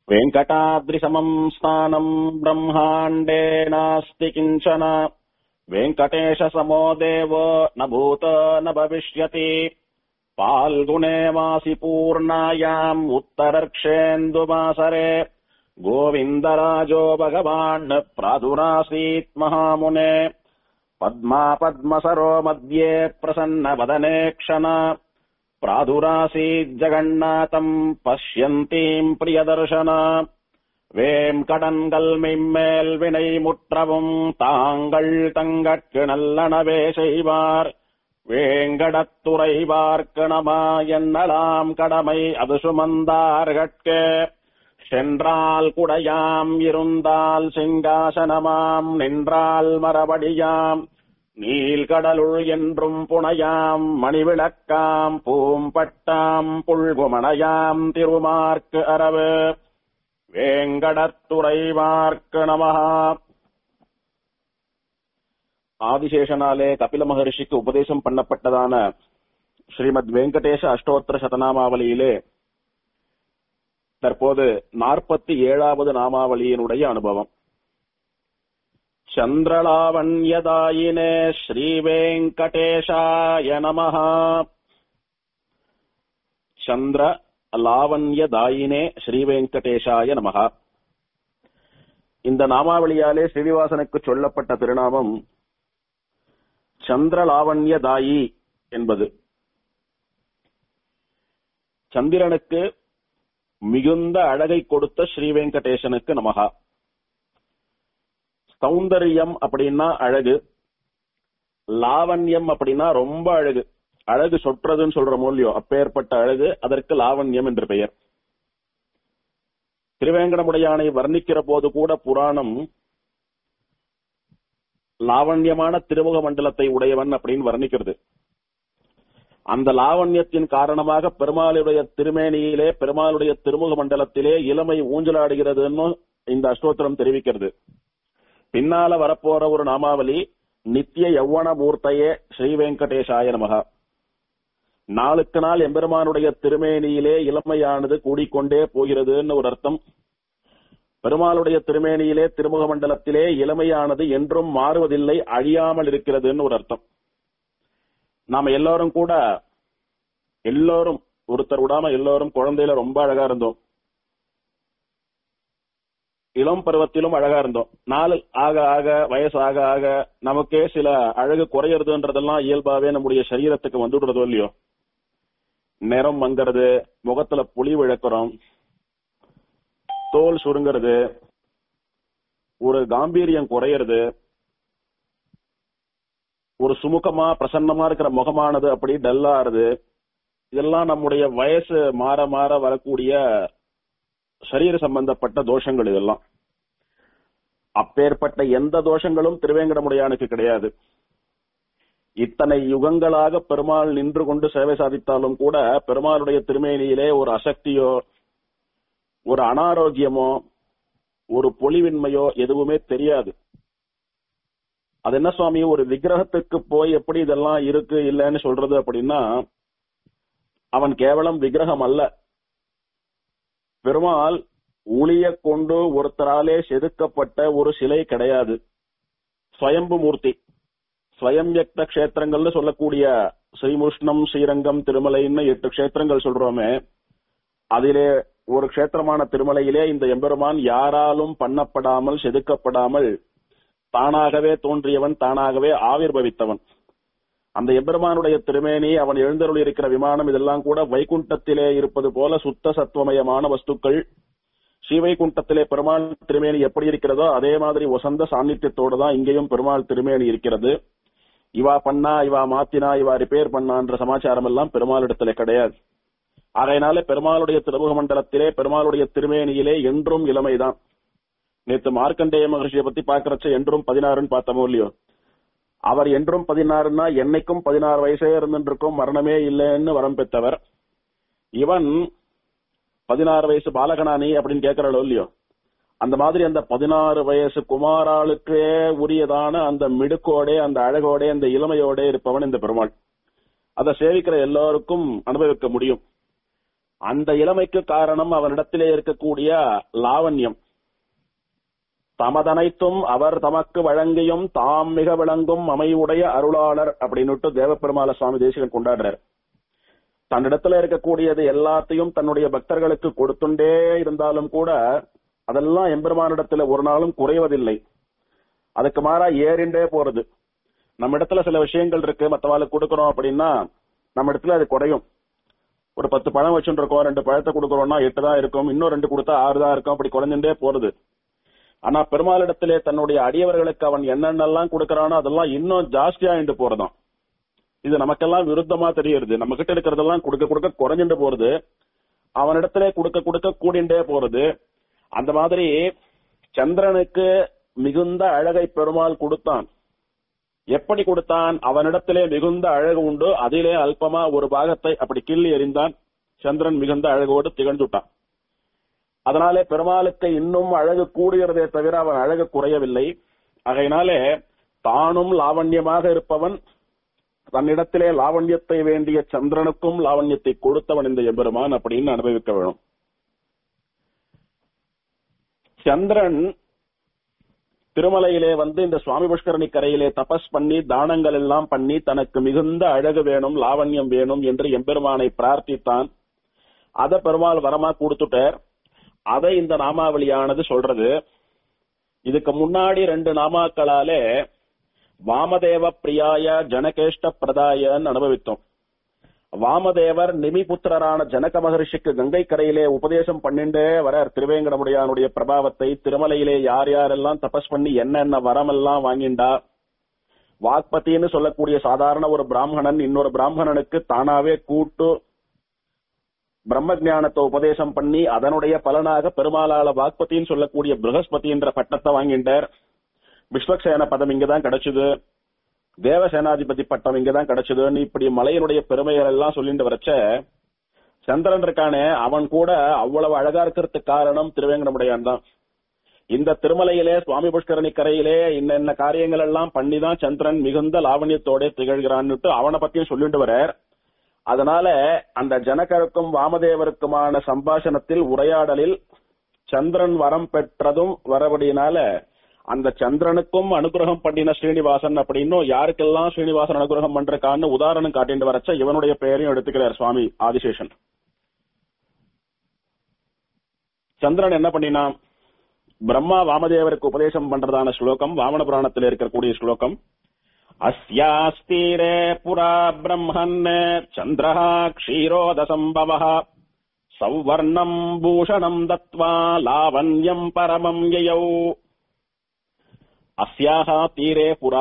वेङ्कटाद्रिसमम् स्थानम् ब्रह्माण्डे नास्ति किञ्चन वेङ्कटेशसमो देवो न भूत न भविष्यति फाल्गुणे मासि पूर्णायाम् उत्तरर्क्षेन्दुवासरे गोविन्दराजो भगवान् प्रादुरासीत् महामुने पद्मा पद्मसरो मध्ये प्रसन्नवदने क्षण प्रादुरासीज्जगन्नाथम् पश्यन्तीम् प्रियदर्शन வேம்கடன்கள் மெய்மேல் வினை முற்றவும் தாங்கள் தங்கட்கு நல்லனவே செய்வார் வேங்கடத்துறைவார்க்கணமா என்னலாம் கடமை அது சுமந்தார்கட்கே சென்றால் குடையாம் இருந்தால் சிங்காசனமாம் நின்றால் மரபடியாம் நீல்கடலுள் என்றும் புனையாம் மணிவிளக்காம் பூம்பட்டாம் புல்குமணையாம் திருமார்க்கு அரவு வேங்கடத்துறைவார்க்கு நமஹா ஆதிசேஷனாலே கபில மகரிஷிக்கு உபதேசம் பண்ணப்பட்டதான ஸ்ரீமத் வெங்கடேஷ அஷ்டோத்திர சதநாமாவளியிலே தற்போது நாற்பத்தி ஏழாவது நாமாவளியினுடைய அனுபவம் சந்திரலாவண்யதாயினே ஸ்ரீவேங்கடேஷாய நமஹா சந்திர லாவண்யதாயினே ஸ்ரீவேங்கடேஷாய நமகா இந்த நாமாவளியாலே ஸ்ரீனிவாசனுக்கு சொல்லப்பட்ட திருநாமம் சந்திரலாவண்யதாயி என்பது சந்திரனுக்கு மிகுந்த அழகை கொடுத்த ஸ்ரீவேங்கடேசனுக்கு நமகா சௌந்தரியம் அப்படின்னா அழகு லாவண்யம் அப்படின்னா ரொம்ப அழகு அழகு சொற்றதுன்னு சொல்ற மூலியம் அப்பேற்பட்ட அழகு அதற்கு லாவண்யம் என்று பெயர் திருவேங்கடமுடையானை வர்ணிக்கிற போது கூட புராணம் லாவண்யமான திருமுக மண்டலத்தை உடையவன் அப்படின்னு வர்ணிக்கிறது அந்த லாவண்யத்தின் காரணமாக பெருமாளுடைய திருமேனியிலே பெருமாளுடைய திருமுக மண்டலத்திலே இளமை ஊஞ்சலாடுகிறதுன்னு இந்த அஷ்டோத்திரம் தெரிவிக்கிறது பின்னால வரப்போற ஒரு நாமாவளி நித்திய யௌவன மூர்த்தையே ஸ்ரீ வெங்கடேஷாய நமகா நாளுக்கு நாள் எம்பெருமானுடைய திருமேனியிலே இளமையானது கூடிக்கொண்டே போகிறதுன்னு ஒரு அர்த்தம் பெருமாளுடைய திருமேனியிலே திருமுக மண்டலத்திலே இளமையானது என்றும் மாறுவதில்லை அழியாமல் இருக்கிறதுன்னு ஒரு அர்த்தம் நாம எல்லாரும் கூட எல்லோரும் ஒருத்தர் விடாம எல்லோரும் குழந்தையில ரொம்ப அழகா இருந்தோம் இளம் பருவத்திலும் அழகா இருந்தோம் நாள் ஆக ஆக வயசு ஆக ஆக நமக்கே சில அழகு குறையறதுன்றதெல்லாம் இயல்பாவே நம்முடைய சரீரத்துக்கு வந்துடுறதோ இல்லையோ நிறம் மங்கிறது முகத்துல புளி விழக்கிறோம் தோல் சுருங்கிறது ஒரு காம்பீரியம் குறையிறது ஒரு சுமுகமா பிரசன்னமா இருக்கிற முகமானது அப்படி டல்லாருது இதெல்லாம் நம்முடைய வயசு மாற மாற வரக்கூடிய சரீர சம்பந்தப்பட்ட தோஷங்கள் இதெல்லாம் அப்பேற்பட்ட எந்த தோஷங்களும் திருவேங்கடமுடையானுக்கு கிடையாது இத்தனை யுகங்களாக பெருமாள் நின்று கொண்டு சேவை சாதித்தாலும் கூட பெருமாளுடைய திருமேனியிலே ஒரு அசக்தியோ ஒரு அனாரோக்கியமோ ஒரு பொலிவின்மையோ எதுவுமே தெரியாது அது என்ன சுவாமி ஒரு விக்கிரகத்துக்கு போய் எப்படி இதெல்லாம் இருக்கு இல்லைன்னு சொல்றது அப்படின்னா அவன் கேவலம் விக்கிரகம் அல்ல பெருமாள் ஊழிய கொண்டு ஒருத்தராலே செதுக்கப்பட்ட ஒரு சிலை கிடையாது ஸ்வயம்பு மூர்த்தி ஸ்வயம்யக்த கஷேத்திரங்கள்னு சொல்லக்கூடிய ஸ்ரீமுஷ்ணம் ஸ்ரீரங்கம் திருமலைன்னு எட்டு கஷேத்திரங்கள் சொல்றோமே அதிலே ஒரு கஷேத்திரமான திருமலையிலே இந்த எம்பெருமான் யாராலும் பண்ணப்படாமல் செதுக்கப்படாமல் தானாகவே தோன்றியவன் தானாகவே ஆவிர்வவித்தவன் அந்த எம்பெருமானுடைய திருமேனி அவன் எழுந்தருள் இருக்கிற விமானம் இதெல்லாம் கூட வைகுண்டத்திலே இருப்பது போல சுத்த சத்துவமயமான வஸ்துக்கள் ஸ்ரீவைகுண்டத்திலே பெருமாள் திருமேனி எப்படி இருக்கிறதோ அதே மாதிரி வசந்த சாநித்தியத்தோடு தான் இங்கேயும் பெருமாள் திருமேனி இருக்கிறது இவா பண்ணா இவா மாத்தினா இவா ரிப்பேர் பண்ணான்ற சமாச்சாரம் எல்லாம் பெருமாளிடத்துல கிடையாது அதனால பெருமாளுடைய திருமுக மண்டலத்திலே பெருமாளுடைய திருமேனியிலே என்றும் இளமைதான் நேத்து மார்க்கண்டேய மகர்ஷியை பத்தி பாக்குறச்ச என்றும் பதினாறுன்னு பார்த்தோமோ இல்லையோ அவர் என்றும் பதினாறுன்னா என்னைக்கும் பதினாறு வயசே இருந்துருக்கும் மரணமே இல்லைன்னு வரம் பெற்றவர் இவன் பதினாறு வயசு பாலகனானி அப்படின்னு கேட்கிறாளோ இல்லையோ அந்த மாதிரி அந்த பதினாறு வயசு குமாராளுக்கே உரியதான அந்த மிடுக்கோட அந்த அழகோட அந்த இளமையோட இருப்பவன் இந்த பெருமாள் அதை சேவிக்கிற எல்லாருக்கும் அனுபவிக்க முடியும் அந்த இளமைக்கு காரணம் அவனிடத்திலே இருக்கக்கூடிய லாவண்யம் தமதனைத்தும் அவர் தமக்கு வழங்கியும் தாம் மிக விளங்கும் அமைவுடைய அருளாளர் அப்படின்னுட்டு தேவப்பெருமாள சுவாமி தேசிகன் கொண்டாடுறார் தன்னிடத்துல இருக்கக்கூடியது எல்லாத்தையும் தன்னுடைய பக்தர்களுக்கு கொடுத்துண்டே இருந்தாலும் கூட அதெல்லாம் எம்பெருமானிடத்துல ஒரு நாளும் குறைவதில்லை அதுக்கு மாறா ஏறிண்டே போறது நம்ம இடத்துல சில விஷயங்கள் இருக்கு மத்தவாளுக்கு கொடுக்கறோம் அப்படின்னா நம்ம இடத்துல அது குறையும் ஒரு பத்து பழம் வச்சுட்டு இருக்கோம் ரெண்டு பழத்தை கொடுக்கறோம்னா எட்டு தான் இருக்கும் இன்னும் ரெண்டு கொடுத்தா ஆறு தான் இருக்கும் அப்படி குறைஞ்சுட்டே போறது ஆனா பெருமாளிடத்திலே தன்னுடைய அடியவர்களுக்கு அவன் என்னென்னலாம் கொடுக்கறானோ அதெல்லாம் இன்னும் ஜாஸ்தியாயிட்டு போறதாம் இது நமக்கெல்லாம் விருத்தமா தெரியுது நம்ம கிட்ட இருக்கிறதெல்லாம் கொடுக்க கொடுக்க குறைஞ்சுட்டு போறது அவனிடத்திலே கொடுக்க கொடுக்க கூடிண்டே போறது அந்த மாதிரி சந்திரனுக்கு மிகுந்த அழகை பெருமாள் கொடுத்தான் எப்படி கொடுத்தான் அவனிடத்திலே மிகுந்த அழகு உண்டு அதிலே அல்பமா ஒரு பாகத்தை அப்படி கிள்ளி எறிந்தான் சந்திரன் மிகுந்த அழகோடு திகழ்ந்துட்டான் அதனாலே பெருமாளுக்கு இன்னும் அழகு கூடுகிறதே தவிர அவன் அழகு குறையவில்லை ஆகையினாலே தானும் லாவண்யமாக இருப்பவன் தன்னிடத்திலே லாவண்யத்தை வேண்டிய சந்திரனுக்கும் லாவண்யத்தை கொடுத்தவன் இந்த எம்பெருமான் அப்படின்னு அனுபவிக்க வேணும் சந்திரன் திருமலையிலே வந்து இந்த சுவாமி புஷ்கரணி கரையிலே தபஸ் பண்ணி தானங்கள் எல்லாம் பண்ணி தனக்கு மிகுந்த அழகு வேணும் லாவண்யம் வேணும் என்று எம்பெருமானை பிரார்த்தித்தான் அத பெருமாள் வரமா கொடுத்துட்டார் அதை இந்த நாமாவளியானது சொல்றது இதுக்கு முன்னாடி ரெண்டு நாமாக்களாலே வாமதேவ பிரியாய ஜனகேஷ்ட பிரதாயன்னு அனுபவித்தோம் வாமதேவர் நிமிபுத்திரரான ஜனக மகரிஷிக்கு கங்கை கரையிலே உபதேசம் பண்ணிண்டே வரார் திருவேங்கடமுடையானுடைய பிரபாவத்தை திருமலையிலே யார் யாரெல்லாம் தபஸ் பண்ணி என்னென்ன வரமெல்லாம் வாங்கிண்டா வாக்பத்தின்னு சொல்லக்கூடிய சாதாரண ஒரு பிராமணன் இன்னொரு பிராமணனுக்கு தானாவே கூட்டு பிரம்ம ஞானத்தை உபதேசம் பண்ணி அதனுடைய பலனாக பெருமாளால வாக்பத்தின்னு சொல்லக்கூடிய பிரகஸ்பதி என்ற பட்டத்தை வாங்கிண்டார் விஸ்வக்சேன பதம் இங்கதான் கிடைச்சது தேவசேனாதிபதி பட்டம் இங்கதான் கிடைச்சதுன்னு இப்படி மலையினுடைய பெருமைகள் எல்லாம் சொல்லிட்டு வரச்ச சந்திரன் இருக்கானே அவன் கூட அவ்வளவு அழகா இருக்கிறதுக்கு காரணம் திருவேங்கடமுடையான் தான் இந்த திருமலையிலே சுவாமி புஷ்கரணி கரையிலே இன்னென்ன காரியங்கள் எல்லாம் பண்ணிதான் சந்திரன் மிகுந்த லாவண்யத்தோட திகழ்கிறான்னுட்டு அவனை பத்தியும் சொல்லிட்டு வரார் அதனால அந்த ஜனகருக்கும் வாமதேவருக்குமான சம்பாஷணத்தில் உரையாடலில் சந்திரன் வரம் பெற்றதும் வரபடியினால அந்த சந்திரனுக்கும் அனுகிரகம் பண்ணின ஸ்ரீனிவாசன் அப்படின்னும் யாருக்கெல்லாம் ஸ்ரீனிவாசன் அனுகிரகம் பண்றக்கான்னு உதாரணம் காட்டிட்டு வரச்ச இவனுடைய பெயரையும் எடுத்துக்கிறார் சுவாமி ஆதிசேஷன் சந்திரன் என்ன பண்ணினான் பிரம்மா வாமதேவருக்கு உபதேசம் பண்றதான ஸ்லோகம் வாமன புராணத்தில் இருக்கக்கூடிய ஸ்லோகம் अस्यास्तीरे पुरा ब्रह्मन् चन्द्रः क्षीरोदसम्भवः सौवर्णम् भूषणम् दत्त्वा लावण्यम् परमम् ययौ அஸ்யாக தீரே புறா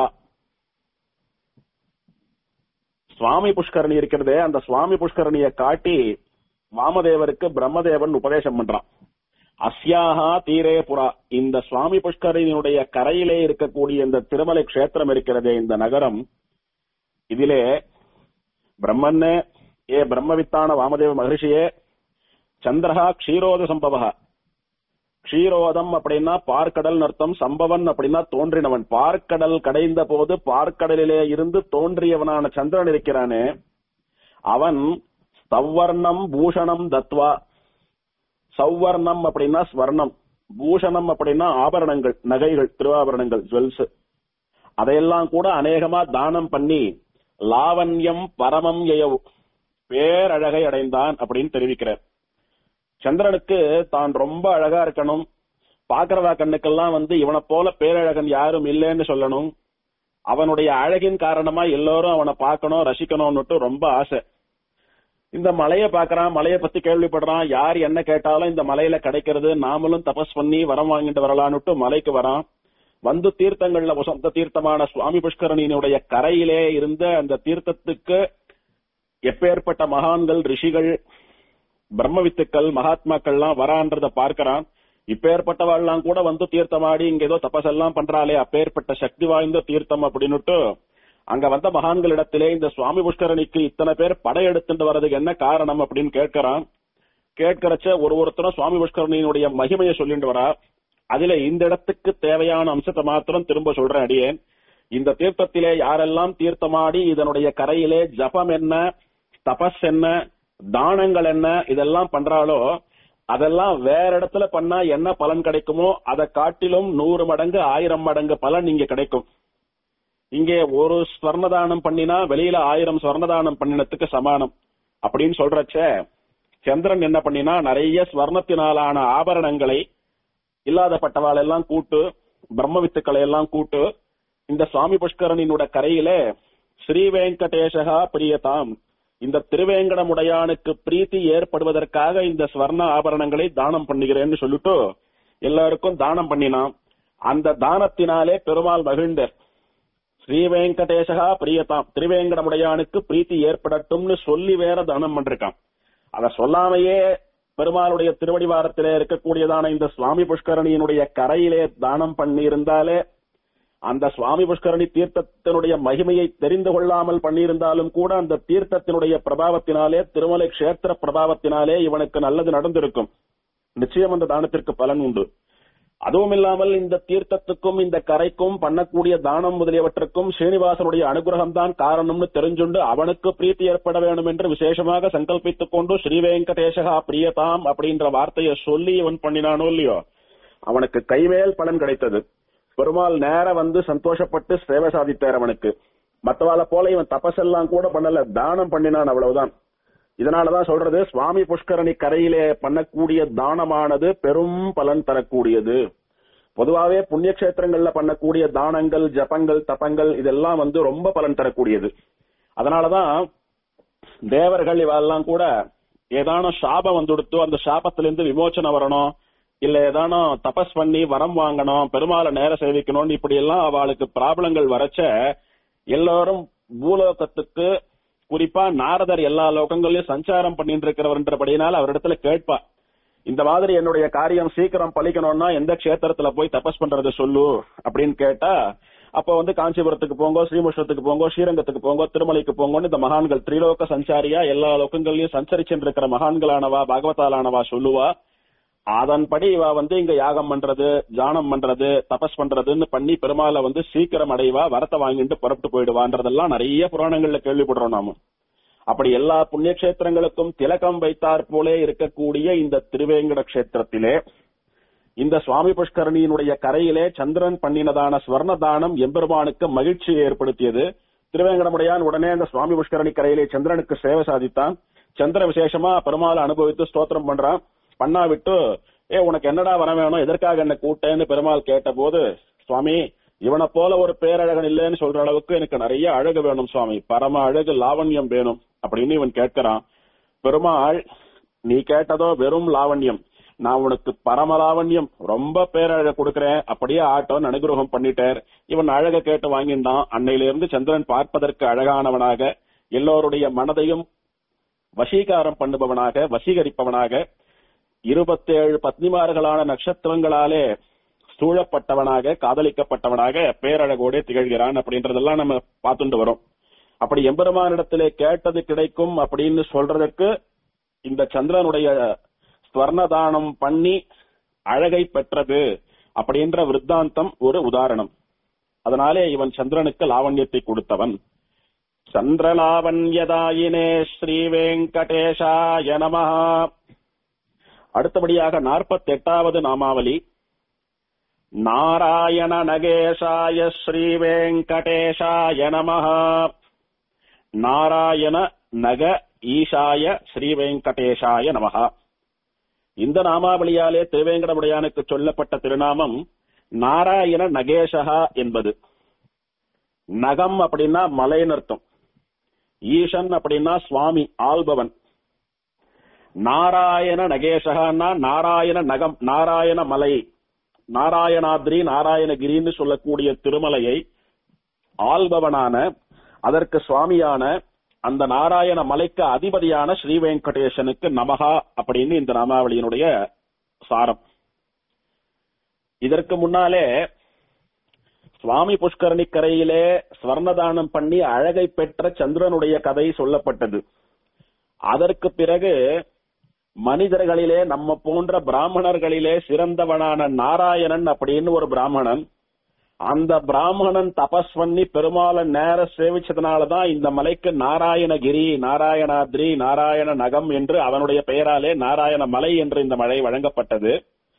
சுவாமி புஷ்கரணி இருக்கிறதே அந்த சுவாமி புஷ்கரணிய காட்டி வாமதேவருக்கு பிரம்மதேவன் உபதேசம் பண்றான் அஸ்யாக தீரே புறா இந்த சுவாமி புஷ்கரணியினுடைய கரையிலே இருக்கக்கூடிய இந்த திருமலை கஷேத்திரம் இருக்கிறதே இந்த நகரம் இதிலே பிரம்மன்னு ஏ பிரம்மவித்தான வாமதேவ மகர்ஷியே சந்திரஹா க்ஷீரோத சம்பவா க்ஷீரோதம் அப்படின்னா பார்க்கடல் அர்த்தம் சம்பவன் அப்படின்னா தோன்றினவன் பார்க்கடல் கடைந்த போது பார்க்கடலிலே இருந்து தோன்றியவனான சந்திரன் இருக்கிறானே அவன் சவ்வர்ணம் பூஷணம் தத்வா சவ்வர்ணம் அப்படின்னா ஸ்வர்ணம் பூஷணம் அப்படின்னா ஆபரணங்கள் நகைகள் திருவாபரணங்கள் ஜுவல்ஸ் அதையெல்லாம் கூட அநேகமா தானம் பண்ணி லாவண்யம் பரமம் எயவு பேரழகை அடைந்தான் அப்படின்னு தெரிவிக்கிறார் சந்திரனுக்கு தான் ரொம்ப அழகா இருக்கணும் பாக்குறவா கண்ணுக்கெல்லாம் வந்து இவனை போல பேரழகன் யாரும் இல்லைன்னு சொல்லணும் அவனுடைய அழகின் காரணமா எல்லோரும் அவனை பார்க்கணும் ரசிக்கணும்னுட்டு ரொம்ப ஆசை இந்த மலைய பாக்குறான் மலைய பத்தி கேள்விப்படுறான் யார் என்ன கேட்டாலும் இந்த மலையில கிடைக்கிறது நாமளும் தபஸ் பண்ணி வரம் வாங்கிட்டு வரலான்னுட்டு மலைக்கு வரான் வந்து தீர்த்தங்கள்ல வசந்த தீர்த்தமான சுவாமி புஷ்கரணியினுடைய கரையிலே இருந்த அந்த தீர்த்தத்துக்கு எப்பேற்பட்ட மகான்கள் ரிஷிகள் பிரம்மவித்துக்கள் மகாத்மாக்கள்லாம் வரான்றத பார்க்கறான் இப்பேற்பட்டவாள்லாம் கூட வந்து தீர்த்தமாடி இங்க ஏதோ தபசெல்லாம் பண்றாளே அப்பேற்பட்ட சக்தி வாய்ந்த தீர்த்தம் அப்படின்னுட்டு அங்க வந்த மகான்களிடத்திலே இந்த சுவாமி புஷ்கரணிக்கு இத்தனை பேர் படையெடுத்துட்டு வர்றதுக்கு என்ன காரணம் அப்படின்னு கேட்கறான் கேட்கறச்ச ஒரு ஒருத்தரும் சுவாமி புஷ்கரணியினுடைய மகிமையை சொல்லிட்டு வரா அதுல இந்த இடத்துக்கு தேவையான அம்சத்தை மாத்திரம் திரும்ப சொல்றேன் அடியேன் இந்த தீர்த்தத்திலே யாரெல்லாம் தீர்த்தமாடி இதனுடைய கரையிலே ஜபம் என்ன தபஸ் என்ன தானங்கள் என்ன இதெல்லாம் பண்றாளோ அதெல்லாம் வேற இடத்துல பண்ணா என்ன பலன் கிடைக்குமோ அதை காட்டிலும் நூறு மடங்கு ஆயிரம் மடங்கு பலன் இங்க கிடைக்கும் இங்கே ஒரு ஸ்வர்ணதானம் பண்ணினா வெளியில ஆயிரம் ஸ்வர்ணதானம் பண்ணினத்துக்கு சமானம் அப்படின்னு சொல்றச்ச சந்திரன் என்ன பண்ணினா நிறைய ஸ்வர்ணத்தினாலான ஆபரணங்களை இல்லாதப்பட்டவாள் எல்லாம் கூட்டு பிரம்ம வித்துக்களை எல்லாம் கூட்டு இந்த சுவாமி புஷ்கரனினோட கரையில ஸ்ரீ வெங்கடேசகா பிரியதாம் இந்த திருவேங்கடமுடையானுக்கு பிரீத்தி ஏற்படுவதற்காக இந்த ஸ்வர்ண ஆபரணங்களை தானம் பண்ணுகிறேன்னு சொல்லிட்டு எல்லாருக்கும் தானம் பண்ணினான் அந்த தானத்தினாலே பெருமாள் மகிழ்ந்தார் ஸ்ரீ வெங்கடேசகா பிரியதாம் திருவேங்கடமுடையானுக்கு பிரீத்தி ஏற்படட்டும்னு சொல்லி வேற தானம் பண்றான் அத சொல்லாமையே பெருமாளுடைய திருவடிவாரத்திலே இருக்கக்கூடியதான இந்த சுவாமி புஷ்கரணியினுடைய கரையிலே தானம் பண்ணி இருந்தாலே அந்த சுவாமி புஷ்கரணி தீர்த்தத்தினுடைய மகிமையை தெரிந்து கொள்ளாமல் பண்ணியிருந்தாலும் கூட அந்த தீர்த்தத்தினுடைய பிரபாவத்தினாலே திருமலை கஷேத்திர பிரபாவத்தினாலே இவனுக்கு நல்லது நடந்திருக்கும் நிச்சயம் அந்த தானத்திற்கு பலன் உண்டு அதுவும் இல்லாமல் இந்த தீர்த்தத்துக்கும் இந்த கரைக்கும் பண்ணக்கூடிய தானம் முதலியவற்றுக்கும் ஸ்ரீனிவாசனுடைய அனுகிரகம் தான் காரணம்னு தெரிஞ்சுண்டு அவனுக்கு பிரீத்தி ஏற்பட வேண்டும் என்று விசேஷமாக சங்கல்பித்துக் கொண்டு ஸ்ரீ வெங்கடேசகா பிரியதாம் அப்படின்ற வார்த்தையை சொல்லி இவன் பண்ணினானோ இல்லையோ அவனுக்கு கைமேல் பலன் கிடைத்தது பெருமாள் நேர வந்து சந்தோஷப்பட்டு சேவை சாதித்தார் அவனுக்கு மத்தவாள போல இவன் தபசெல்லாம் கூட பண்ணல தானம் பண்ணினான் அவ்வளவுதான் இதனாலதான் சொல்றது சுவாமி புஷ்கரணி கரையிலே பண்ணக்கூடிய தானமானது பெரும் பலன் தரக்கூடியது பொதுவாவே புண்ணிய கஷேத்திரங்கள்ல பண்ணக்கூடிய தானங்கள் ஜபங்கள் தபங்கள் இதெல்லாம் வந்து ரொம்ப பலன் தரக்கூடியது அதனாலதான் தேவர்கள் இவெல்லாம் கூட ஏதான சாபம் வந்துடுத்தோ அந்த சாபத்திலிருந்து விமோச்சனம் வரணும் இல்ல ஏதானோ தபஸ் பண்ணி வரம் வாங்கணும் பெருமாளை நேர சேவிக்கணும்னு இப்படி எல்லாம் அவளுக்கு ப்ராப்ளங்கள் வரச்ச எல்லாரும் பூலோகத்துக்கு குறிப்பா நாரதர் எல்லா லோகங்களையும் சஞ்சாரம் பண்ணிட்டு இருக்கிறவர்ன்றபடினால அவரிடத்துல கேட்பா இந்த மாதிரி என்னுடைய காரியம் சீக்கிரம் பழிக்கணும்னா எந்த க்ஷேத்திரத்துல போய் தபஸ் பண்றது சொல்லு அப்படின்னு கேட்டா அப்ப வந்து காஞ்சிபுரத்துக்கு போங்க ஸ்ரீமுஷ்ணத்துக்கு போங்க ஸ்ரீரங்கத்துக்கு போங்க திருமலைக்கு போங்கன்னு இந்த மகான்கள் திரிலோக சஞ்சாரியா எல்லா லோகங்களையும் சஞ்சரிச்சுட்டு இருக்கிற மகான்களானவா பாகவதாலானவா சொல்லுவா அதன்படி இவ வந்து இங்க யாகம் பண்றது ஜானம் பண்றது தபஸ் பண்றதுன்னு பண்ணி பெருமாளை வந்து சீக்கிரம் அடைவா வரத்தை வாங்கிட்டு புறப்பட்டு போயிடுவான்றதெல்லாம் நிறைய புராணங்கள்ல கேள்விப்படுறோம் நாம அப்படி எல்லா புண்ணிய கஷேத்திரங்களுக்கும் திலகம் வைத்தாற் போலே இருக்கக்கூடிய இந்த திருவேங்கட கஷேத்திரத்திலே இந்த சுவாமி புஷ்கரணியினுடைய கரையிலே சந்திரன் பண்ணினதான ஸ்வர்ண தானம் எம்பெருமானுக்கு மகிழ்ச்சியை ஏற்படுத்தியது திருவேங்கடமுடையான் உடனே அந்த சுவாமி புஷ்கரணி கரையிலே சந்திரனுக்கு சேவை சாதித்தான் சந்திர விசேஷமா பெருமாளை அனுபவித்து ஸ்தோத்திரம் பண்றான் பண்ணா விட்டு ஏ உனக்கு என்னடா வர வேணும் எதற்காக என்ன கூட்டேன்னு பெருமாள் கேட்ட போது சுவாமி இவனை போல ஒரு பேரழகன் இல்லைன்னு சொல்ற அளவுக்கு எனக்கு நிறைய அழகு வேணும் சுவாமி பரம அழகு லாவண்யம் வேணும் அப்படின்னு இவன் கேட்கிறான் பெருமாள் நீ கேட்டதோ வெறும் லாவண்யம் நான் உனக்கு பரம லாவண்யம் ரொம்ப பேரழக கொடுக்கறேன் அப்படியே ஆட்டோன்னு அனுகிரகம் பண்ணிட்டார் இவன் அழக கேட்டு வாங்கிட்டான் அன்னையிலிருந்து சந்திரன் பார்ப்பதற்கு அழகானவனாக எல்லோருடைய மனதையும் வசீகாரம் பண்ணுபவனாக வசீகரிப்பவனாக இருபத்தேழு பத்னிமார்களான நட்சத்திரங்களாலே சூழப்பட்டவனாக காதலிக்கப்பட்டவனாக பேரழகோடே திகழ்கிறான் அப்படின்றதெல்லாம் நம்ம பார்த்துட்டு வரோம் அப்படி எம்பெருமானிடத்திலே கேட்டது கிடைக்கும் அப்படின்னு சொல்றதற்கு இந்த சந்திரனுடைய ஸ்வர்ணதானம் பண்ணி அழகை பெற்றது அப்படின்ற விருத்தாந்தம் ஒரு உதாரணம் அதனாலே இவன் சந்திரனுக்கு லாவண்யத்தை கொடுத்தவன் சந்திரலாவண்யதாயினே ஸ்ரீ வெங்கடேஷாய நமஹா அடுத்தபடியாக நாற்பத்தி எட்டாவது நாமாவலி நாராயண நகேஷாய ஸ்ரீ வெங்கடேஷாய நமஹ நாராயண நக ஈஷாய ஸ்ரீ வெங்கடேஷாய நமஹ இந்த நாமாவளியாலே திருவேங்கடமுடையானுக்கு சொல்லப்பட்ட திருநாமம் நாராயண நகேஷகா என்பது நகம் அப்படின்னா மலைன்னு அர்த்தம் ஈசன் அப்படின்னா சுவாமி ஆள்பவன் நாராயண நகேஷகன்னா நாராயண நகம் நாராயண மலை நாராயணாத்ரி நாராயணகிரின்னு சொல்லக்கூடிய திருமலையை ஆள்பவனான அதற்கு சுவாமியான அந்த நாராயண மலைக்கு அதிபதியான ஸ்ரீ வெங்கடேசனுக்கு நமகா அப்படின்னு இந்த நாமாவளியினுடைய சாரம் இதற்கு முன்னாலே சுவாமி புஷ்கரணி கரையிலே ஸ்வர்ணதானம் பண்ணி அழகை பெற்ற சந்திரனுடைய கதை சொல்லப்பட்டது அதற்கு பிறகு மனிதர்களிலே நம்ம போன்ற பிராமணர்களிலே சிறந்தவனான நாராயணன் அப்படின்னு ஒரு பிராமணன் அந்த பிராமணன் தபஸ் பண்ணி பெருமாளை நேர சேவிச்சதுனாலதான் இந்த மலைக்கு நாராயணகிரி நாராயணாத்ரி நாராயண நகம் என்று அவனுடைய பெயராலே நாராயண மலை என்று இந்த மலை வழங்கப்பட்டது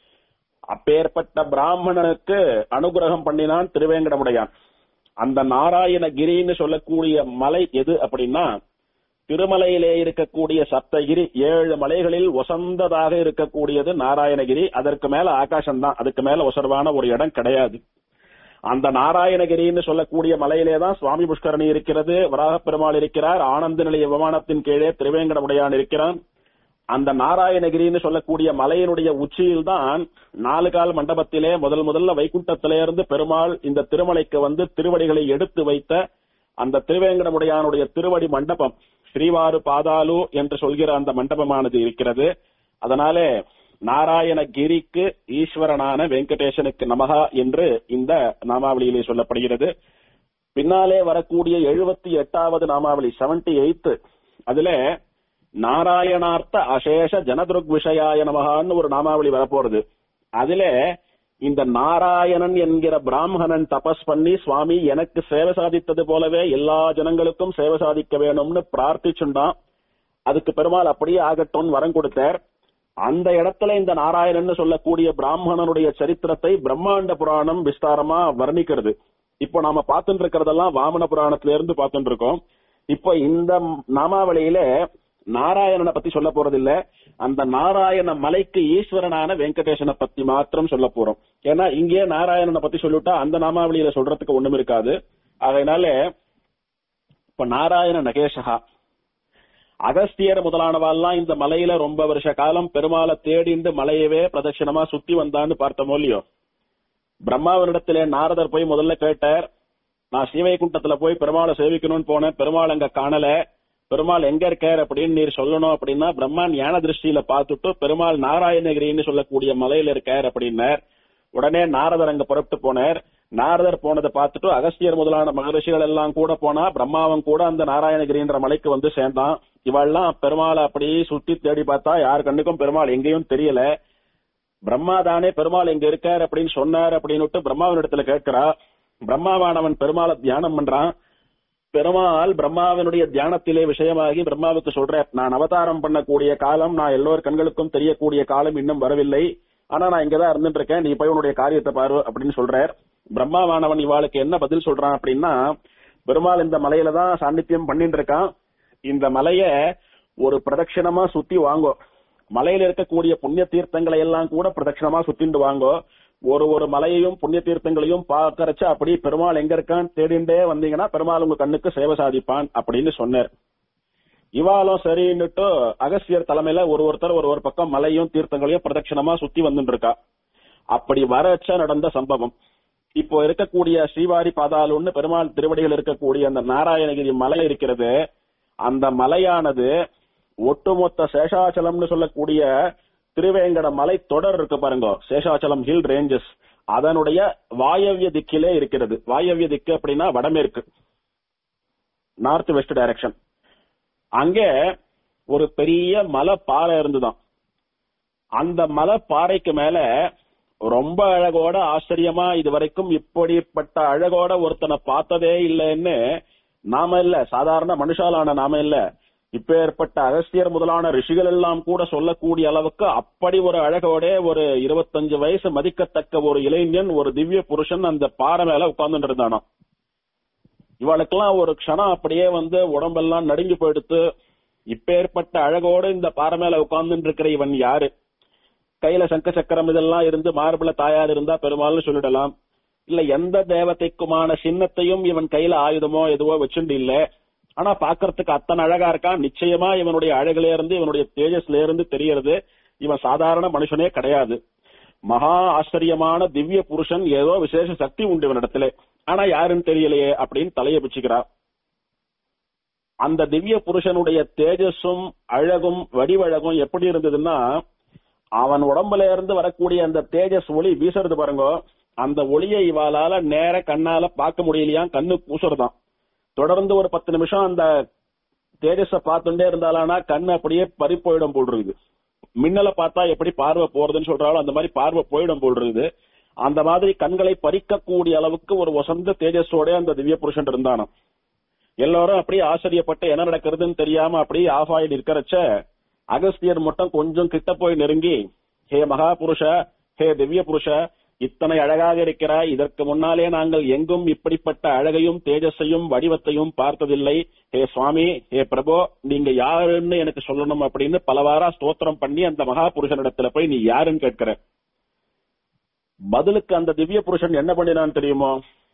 அப்பேற்பட்ட பிராமணனுக்கு அனுகிரகம் பண்ணினான் திருவேங்கடமுடையான் அந்த நாராயணகிரின்னு சொல்லக்கூடிய மலை எது அப்படின்னா திருமலையிலே இருக்கக்கூடிய சப்தகிரி ஏழு மலைகளில் ஒசந்ததாக இருக்கக்கூடியது நாராயணகிரி அதற்கு மேல ஆகாசம்தான் அதுக்கு மேல ஒசர்வான ஒரு இடம் கிடையாது அந்த நாராயணகிரின்னு சொல்லக்கூடிய மலையிலே தான் சுவாமி புஷ்கரணி இருக்கிறது வராக பெருமாள் இருக்கிறார் ஆனந்த நிலைய விமானத்தின் கீழே திருவேங்கடமுடையான் இருக்கிறான் அந்த நாராயணகிரின்னு சொல்லக்கூடிய மலையினுடைய உச்சியில் தான் நாலு கால் மண்டபத்திலே முதல் முதல்ல வைகுண்டத்திலிருந்து பெருமாள் இந்த திருமலைக்கு வந்து திருவடிகளை எடுத்து வைத்த அந்த திருவேங்கடமுடையானுடைய திருவடி மண்டபம் ஸ்ரீவாரு பாதாலு என்று சொல்கிற அந்த மண்டபமானது இருக்கிறது அதனாலே நாராயணகிரிக்கு ஈஸ்வரனான வெங்கடேசனுக்கு நமகா என்று இந்த நாமாவளியிலே சொல்லப்படுகிறது பின்னாலே வரக்கூடிய எழுபத்தி எட்டாவது நாமாவளி செவன்டி எயித் அதுல நாராயணார்த்த அசேஷ ஜனதுருக் விஷயாய நமகான்னு ஒரு நாமாவளி வரப்போறது அதுல இந்த நாராயணன் என்கிற பிராமணன் தபஸ் பண்ணி சுவாமி எனக்கு சேவை சாதித்தது போலவே எல்லா ஜனங்களுக்கும் சேவை சாதிக்க வேணும்னு பிரார்த்திச்சுண்டான் அதுக்கு பெருமாள் அப்படியே ஆகட்டும் வரம் கொடுத்தார் அந்த இடத்துல இந்த நாராயணன் சொல்லக்கூடிய பிராமணனுடைய சரித்திரத்தை பிரம்மாண்ட புராணம் விஸ்தாரமா வர்ணிக்கிறது இப்போ நாம பார்த்துட்டு இருக்கிறதெல்லாம் வாமன புராணத்துல இருந்து பார்த்துட்டு இருக்கோம் இப்போ இந்த நாமாவளியில நாராயணனை பத்தி சொல்ல போறது இல்ல அந்த நாராயண மலைக்கு ஈஸ்வரனான வெங்கடேசனை பத்தி மாத்திரம் சொல்ல போறோம் ஏன்னா இங்கே நாராயணனை பத்தி சொல்லிட்டா அந்த நாமாவளியில சொல்றதுக்கு ஒண்ணும் இருக்காது அதனால இப்ப நாராயண நகேஷகா அகஸ்தியர் முதலானவாள்லாம் இந்த மலையில ரொம்ப வருஷ காலம் பெருமாளை தேடிண்டு மலையவே பிரதட்சிணமா சுத்தி வந்தான்னு பார்த்தோமோ இல்லையோ பிரம்மாவனிடத்திலே நாரதர் போய் முதல்ல கேட்டார் நான் ஸ்ரீவைகுண்டத்துல போய் பெருமாளை சேவிக்கணும்னு போனேன் பெருமாள் அங்க காணல பெருமாள் எங்க இருக்கார் அப்படின்னு நீர் சொல்லணும் அப்படின்னா பிரம்மா ஞான திருஷ்டியில பார்த்துட்டு பெருமாள் நாராயணகிரின்னு சொல்லக்கூடிய மலையில இருக்கார் அப்படின்னார் உடனே நாரதர் அங்க புறப்பட்டு போனார் நாரதர் போனதை பார்த்துட்டு அகஸ்தியர் முதலான மகரிஷிகள் எல்லாம் கூட போனா பிரம்மாவன் கூட அந்த நாராயணகிரின்ற மலைக்கு வந்து சேர்ந்தான் இவெல்லாம் பெருமாளை அப்படியே சுத்தி தேடி பார்த்தா யார் கண்ணுக்கும் பெருமாள் எங்கேயும் தெரியல பிரம்மா தானே பெருமாள் எங்க இருக்கார் அப்படின்னு சொன்னார் அப்படின்னு பிரம்மாவின் இடத்துல கேட்கிறா பிரம்மாவானவன் பெருமாளை தியானம் பண்றான் பெருமாள் பிரம்மாவினுடைய தியானத்திலே விஷயமாகி பிரம்மாவுக்கு சொல்ற நான் அவதாரம் பண்ணக்கூடிய காலம் நான் எல்லோர் கண்களுக்கும் தெரியக்கூடிய காலம் இன்னும் வரவில்லை ஆனா நான் இங்கதான் இருந்துட்டு இருக்கேன் நீ போய் உன்னுடைய காரியத்தை பாரு அப்படின்னு சொல்றார் பிரம்மாவானவன் இவாளுக்கு என்ன பதில் சொல்றான் அப்படின்னா பெருமாள் இந்த மலையில தான் சாநித்தியம் பண்ணிட்டு இருக்கான் இந்த மலைய ஒரு பிரதட்சிணமா சுத்தி வாங்கோ மலையில இருக்கக்கூடிய புண்ணிய தீர்த்தங்களை எல்லாம் கூட பிரதட்சிணமா சுத்திண்டு வாங்கோ ஒரு ஒரு மலையையும் புண்ணிய தீர்த்தங்களையும் பாக்கறச்சு அப்படி பெருமாள் எங்க இருக்கான்னு தேடிண்டே வந்தீங்கன்னா பெருமாள் உங்க கண்ணுக்கு சேவை சாதிப்பான் அப்படின்னு சொன்னார் இவாலும் சரின்னுட்டு அகஸ்தியர் தலைமையில ஒரு ஒருத்தர் ஒரு ஒரு பக்கம் மலையும் தீர்த்தங்களையும் பிரதட்சிணமா சுத்தி வந்துட்டு இருக்கா அப்படி வரச்ச நடந்த சம்பவம் இப்போ இருக்கக்கூடிய ஸ்ரீவாரி பாதாளுன்னு பெருமாள் திருவடிகள் இருக்கக்கூடிய அந்த நாராயணகிரி மலை இருக்கிறது அந்த மலையானது ஒட்டுமொத்த சேஷாச்சலம்னு சொல்லக்கூடிய திருவேங்கட மலை தொடர் இருக்கு பாருங்க சேஷாச்சலம் ஹில் ரேஞ்சஸ் அதனுடைய வாயவ்ய திக்கிலே இருக்கிறது வாயவ்ய திக்கு அப்படின்னா வடமேற்கு நார்த் வெஸ்ட் டைரக்ஷன் அங்கே ஒரு பெரிய மலை பாறை இருந்துதான் அந்த மலை பாறைக்கு மேல ரொம்ப அழகோட ஆச்சரியமா இது வரைக்கும் இப்படிப்பட்ட அழகோட ஒருத்தனை பார்த்ததே இல்லைன்னு நாம இல்ல சாதாரண மனுஷாலான நாம இல்ல இப்பேற்பட்ட அகஸ்தியர் முதலான ரிஷிகள் எல்லாம் கூட சொல்லக்கூடிய அளவுக்கு அப்படி ஒரு அழகோட ஒரு இருபத்தஞ்சு வயசு மதிக்கத்தக்க ஒரு இளைஞன் ஒரு திவ்ய புருஷன் அந்த பாறை மேல உட்கார்ந்துட்டு இருந்தானாம் இவளுக்கெல்லாம் ஒரு க்ஷணம் அப்படியே வந்து உடம்பெல்லாம் நடுங்கி போயிடுத்து இப்பேற்பட்ட அழகோடு இந்த பாறை மேல உட்கார்ந்துட்டு இருக்கிற இவன் யாரு கையில சங்க சக்கரம் இதெல்லாம் இருந்து மார்பிள தாயார் இருந்தா பெருமாள்னு சொல்லிடலாம் இல்ல எந்த தேவதைக்குமான சின்னத்தையும் இவன் கையில ஆயுதமோ எதுவோ வச்சுண்டு இல்ல ஆனா பாக்குறதுக்கு அத்தனை அழகா இருக்கான் நிச்சயமா இவனுடைய அழகுல இருந்து இவனுடைய தேஜஸ்ல இருந்து தெரியறது இவன் சாதாரண மனுஷனே கிடையாது மகா ஆச்சரியமான திவ்ய புருஷன் ஏதோ விசேஷ சக்தி உண்டு இவனிடத்துல ஆனா யாருன்னு தெரியலையே அப்படின்னு தலைய பிச்சுக்கிறா அந்த திவ்ய புருஷனுடைய தேஜஸும் அழகும் வடிவழகும் எப்படி இருந்ததுன்னா அவன் உடம்புல இருந்து வரக்கூடிய அந்த தேஜஸ் ஒளி வீசுறது பாருங்க அந்த ஒளியை இவாளால நேர கண்ணால பார்க்க முடியலையா கண்ணு பூசுறதாம் தொடர்ந்து ஒரு பத்து நிமிஷம் அந்த தேஜஸ பார்த்துட்டே இருந்தாலானா கண்ணு அப்படியே பறி போயிடும் போல் இருக்குது மின்னலை பார்த்தா எப்படி பார்வை போறதுன்னு சொல்றாலும் அந்த மாதிரி பார்வை போயிடும் போல் இருக்குது அந்த மாதிரி கண்களை பறிக்கக்கூடிய அளவுக்கு ஒரு வசந்த தேஜஸோட அந்த திவ்ய புருஷன் இருந்தானாம் எல்லாரும் அப்படியே ஆச்சரியப்பட்டு என்ன நடக்கிறதுன்னு தெரியாம அப்படியே ஆஃப் ஆயிட்டு இருக்கிறச்ச அகஸ்தியர் மட்டும் கொஞ்சம் கிட்ட போய் நெருங்கி ஹே மகா புருஷ ஹே திவ்ய புருஷ இத்தனை அழகாக இருக்கிறாய் இதற்கு முன்னாலே நாங்கள் எங்கும் இப்படிப்பட்ட அழகையும் தேஜஸையும் வடிவத்தையும் பார்த்ததில்லை ஹே சுவாமி ஹே பிரபு நீங்க யாருன்னு எனக்கு சொல்லணும் அப்படின்னு பலவாரா ஸ்தோத்திரம் பண்ணி அந்த மகா புருஷனிடத்துல போய் நீ யாருன்னு கேட்கிற பதிலுக்கு அந்த திவ்ய புருஷன் என்ன பண்ணினான் தெரியுமோ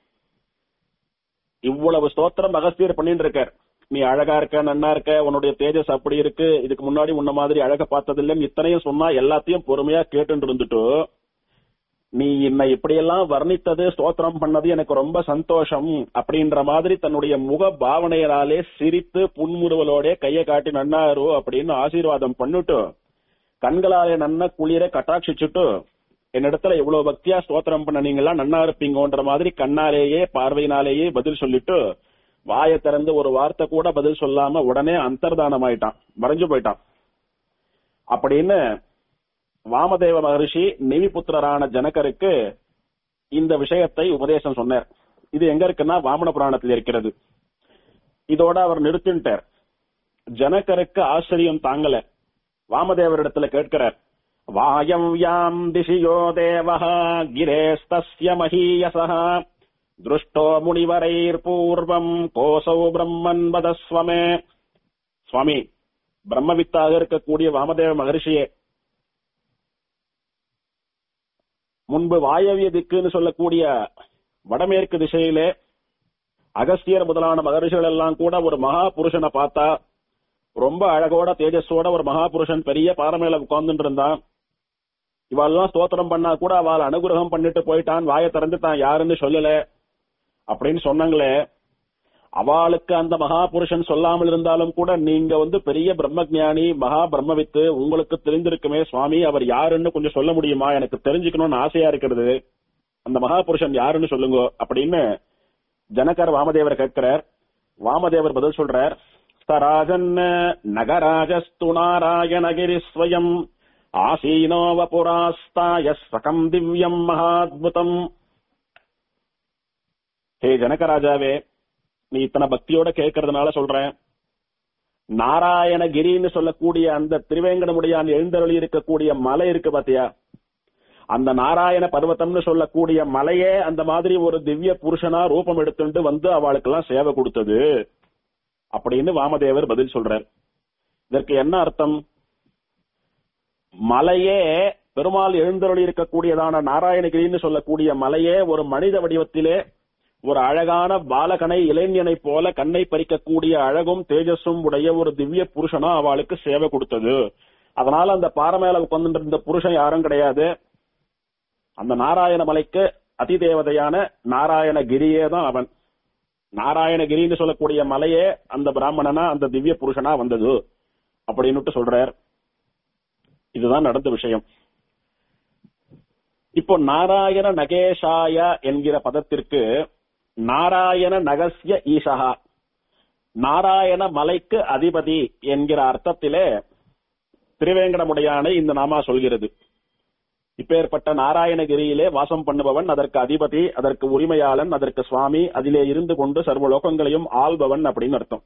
இவ்வளவு ஸ்தோத்திரம் அகஸ்தியர் பண்ணிட்டு இருக்கார் நீ அழகா இருக்க நன்னா இருக்க உன்னுடைய தேஜஸ் அப்படி இருக்கு இதுக்கு முன்னாடி உன்ன மாதிரி அழக பார்த்ததில்லைன்னு இத்தனையும் சொன்னா எல்லாத்தையும் பொறுமையா கேட்டு இருந்துட்டு நீ என்னை இப்படியெல்லாம் வர்ணித்தது ஸ்தோத்திரம் பண்ணது எனக்கு ரொம்ப சந்தோஷம் அப்படின்ற மாதிரி தன்னுடைய முக பாவனையினாலே சிரித்து புன்முறுவலோட கையை காட்டி நன்னாரு அப்படின்னு ஆசீர்வாதம் பண்ணிட்டு கண்களாலே நன்ன குளிர கட்டாட்சிச்சுட்டு என்னிடத்துல இவ்வளவு பக்தியா ஸ்தோத்திரம் பண்ண நீங்களா நன்னா இருப்பீங்கன்ற மாதிரி கண்ணாலேயே பார்வையினாலேயே பதில் சொல்லிட்டு வாயை திறந்து ஒரு வார்த்தை கூட பதில் சொல்லாம உடனே அந்தர்தானம் ஆயிட்டான் மறைஞ்சு போயிட்டான் அப்படின்னு வாமதேவ மகரிஷி நிவிபுத்திரரான ஜனகருக்கு இந்த விஷயத்தை உபதேசம் சொன்னார் இது எங்க இருக்குன்னா வாமன புராணத்தில் இருக்கிறது இதோட அவர் நிறுத்திட்டார் ஜனகருக்கு ஆச்சரியம் தாங்கல வாமதேவரிடத்துல கேட்கிறார் வாயவ்யாம் திசியோ தேவः கிரேஸ்தஸ்ய மகீயசः திருஷ்டோ முனிவரைர் பூர்வம் கோசௌ பிரம்மன் வதஸ்வமே சுவாமி பிரம்மவித்தாக இருக்கக்கூடிய வாமதேவ மகரிஷியே முன்பு வாயவிய திக்குன்னு சொல்லக்கூடிய வடமேற்கு திசையிலே அகஸ்தியர் முதலான மகரிஷிகள் எல்லாம் கூட ஒரு மகா புருஷனை பார்த்தா ரொம்ப அழகோட தேஜஸோட ஒரு மகா புருஷன் பெரிய பாறமேல உட்கார்ந்துட்டு இருந்தான் இவாள்லாம் ஸ்தோத்திரம் பண்ணா கூட அவள் அனுகிரகம் பண்ணிட்டு போயிட்டான் வாயை திறந்து தான் யாருன்னு சொல்லல அப்படின்னு சொன்னாங்களே அவளுக்கு அந்த மகா புருஷன் சொல்லாமல் இருந்தாலும் கூட நீங்க வந்து பெரிய பிரம்மஜானி மகா பிரம்மவித்து உங்களுக்கு தெரிந்திருக்குமே சுவாமி அவர் யாருன்னு கொஞ்சம் சொல்ல முடியுமா எனக்கு தெரிஞ்சுக்கணும்னு ஆசையா இருக்கிறது அந்த மகா புருஷன் யாருன்னு சொல்லுங்க அப்படின்னு ஜனகர் வாமதேவர் கேட்கிறார் வாமதேவர் பதில் சொல்றார் ஸ்தராஜன் நகராஜஸ்து நாராயணகிரி ஸ்வயம் ஆசீனோவ புராஸ்தாய சகம் திவ்யம் மகாத்புதம் ஹே ஜனகராஜாவே நீ இத்தனை பக்தியோட கேட்கறதுனால சொல்றேன் நாராயணகிரின்னு சொல்லக்கூடிய அந்த திருவேங்கடமுடியான் எழுந்தருளி இருக்கக்கூடிய மலை இருக்கு பாத்தியா அந்த நாராயண பர்வதம்னு சொல்லக்கூடிய மலையே அந்த மாதிரி ஒரு திவ்ய புருஷனா ரூபம் எடுத்துட்டு வந்து அவளுக்கெல்லாம் சேவை கொடுத்தது அப்படின்னு வாமதேவர் பதில் சொல்றார் இதற்கு என்ன அர்த்தம் மலையே பெருமாள் எழுந்தருளி இருக்கக்கூடியதான நாராயணகிரின்னு சொல்லக்கூடிய மலையே ஒரு மனித வடிவத்திலே ஒரு அழகான பாலகனை இளைஞனை போல கண்ணை பறிக்கக்கூடிய அழகும் தேஜஸும் உடைய ஒரு திவ்ய புருஷனா அவளுக்கு சேவை கொடுத்தது அதனால அந்த பாறை மேல உட்கார்ந்து இருந்த புருஷன் யாரும் கிடையாது அந்த நாராயண மலைக்கு அதிதேவதையான நாராயணகிரியே தான் அவன் நாராயணகிரின்னு சொல்லக்கூடிய மலையே அந்த பிராமணனா அந்த திவ்ய புருஷனா வந்தது அப்படின்னுட்டு சொல்றார் இதுதான் நடந்த விஷயம் இப்போ நாராயண நகேஷாய என்கிற பதத்திற்கு நாராயண நகசிய ஈசகா நாராயண மலைக்கு அதிபதி என்கிற அர்த்தத்திலே திருவேங்கடமுடையானை இந்த நாமா சொல்கிறது இப்பேற்பட்ட நாராயணகிரியிலே வாசம் பண்ணுபவன் அதற்கு அதிபதி அதற்கு உரிமையாளன் அதற்கு சுவாமி அதிலே இருந்து கொண்டு சர்வ லோகங்களையும் ஆள்பவன் அப்படின்னு அர்த்தம்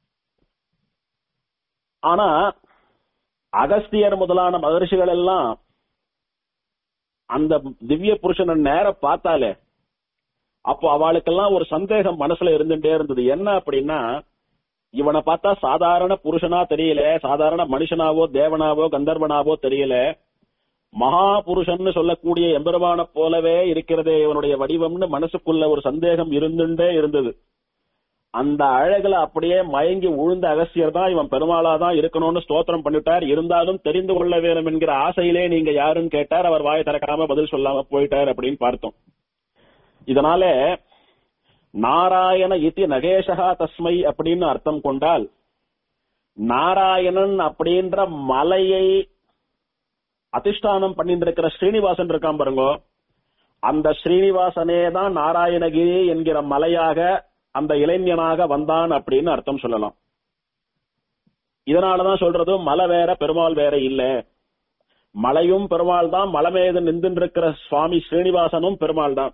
ஆனா அகஸ்தியர் முதலான மகர்ஷிகள் எல்லாம் அந்த திவ்ய புருஷனை நேர பார்த்தாலே அப்போ அவளுக்கெல்லாம் ஒரு சந்தேகம் மனசுல இருந்துட்டே இருந்தது என்ன அப்படின்னா இவனை பார்த்தா சாதாரண புருஷனா தெரியல சாதாரண மனுஷனாவோ தேவனாவோ கந்தர்வனாவோ தெரியல மகா புருஷன்னு சொல்லக்கூடிய எம்பெருமான போலவே இருக்கிறதே இவனுடைய வடிவம்னு மனசுக்குள்ள ஒரு சந்தேகம் இருந்துட்டே இருந்தது அந்த அழகுல அப்படியே மயங்கி உழுந்த அகஸ்தியர் தான் இவன் பெருமாளா தான் இருக்கணும்னு ஸ்தோத்திரம் பண்ணிட்டார் இருந்தாலும் தெரிந்து கொள்ள வேணும் என்கிற ஆசையிலே நீங்க யாருன்னு கேட்டார் அவர் வாயை திறக்காம பதில் சொல்லாம போயிட்டார் அப்படின்னு பார்த்தோம் இதனால நாராயண இத்தி நகேஷகா தஸ்மை அப்படின்னு அர்த்தம் கொண்டால் நாராயணன் அப்படின்ற மலையை அதிஷ்டானம் பண்ணிட்டு இருக்கிற ஸ்ரீனிவாசன் இருக்கான் பாருங்க அந்த ஸ்ரீனிவாசனே தான் நாராயணகிரி என்கிற மலையாக அந்த இளைஞனாக வந்தான் அப்படின்னு அர்த்தம் சொல்லலாம் இதனாலதான் சொல்றது மலை வேற பெருமாள் வேற இல்ல மலையும் பெருமாள் தான் மலை மீது நின்றிருக்கிற சுவாமி ஸ்ரீனிவாசனும் பெருமாள் தான்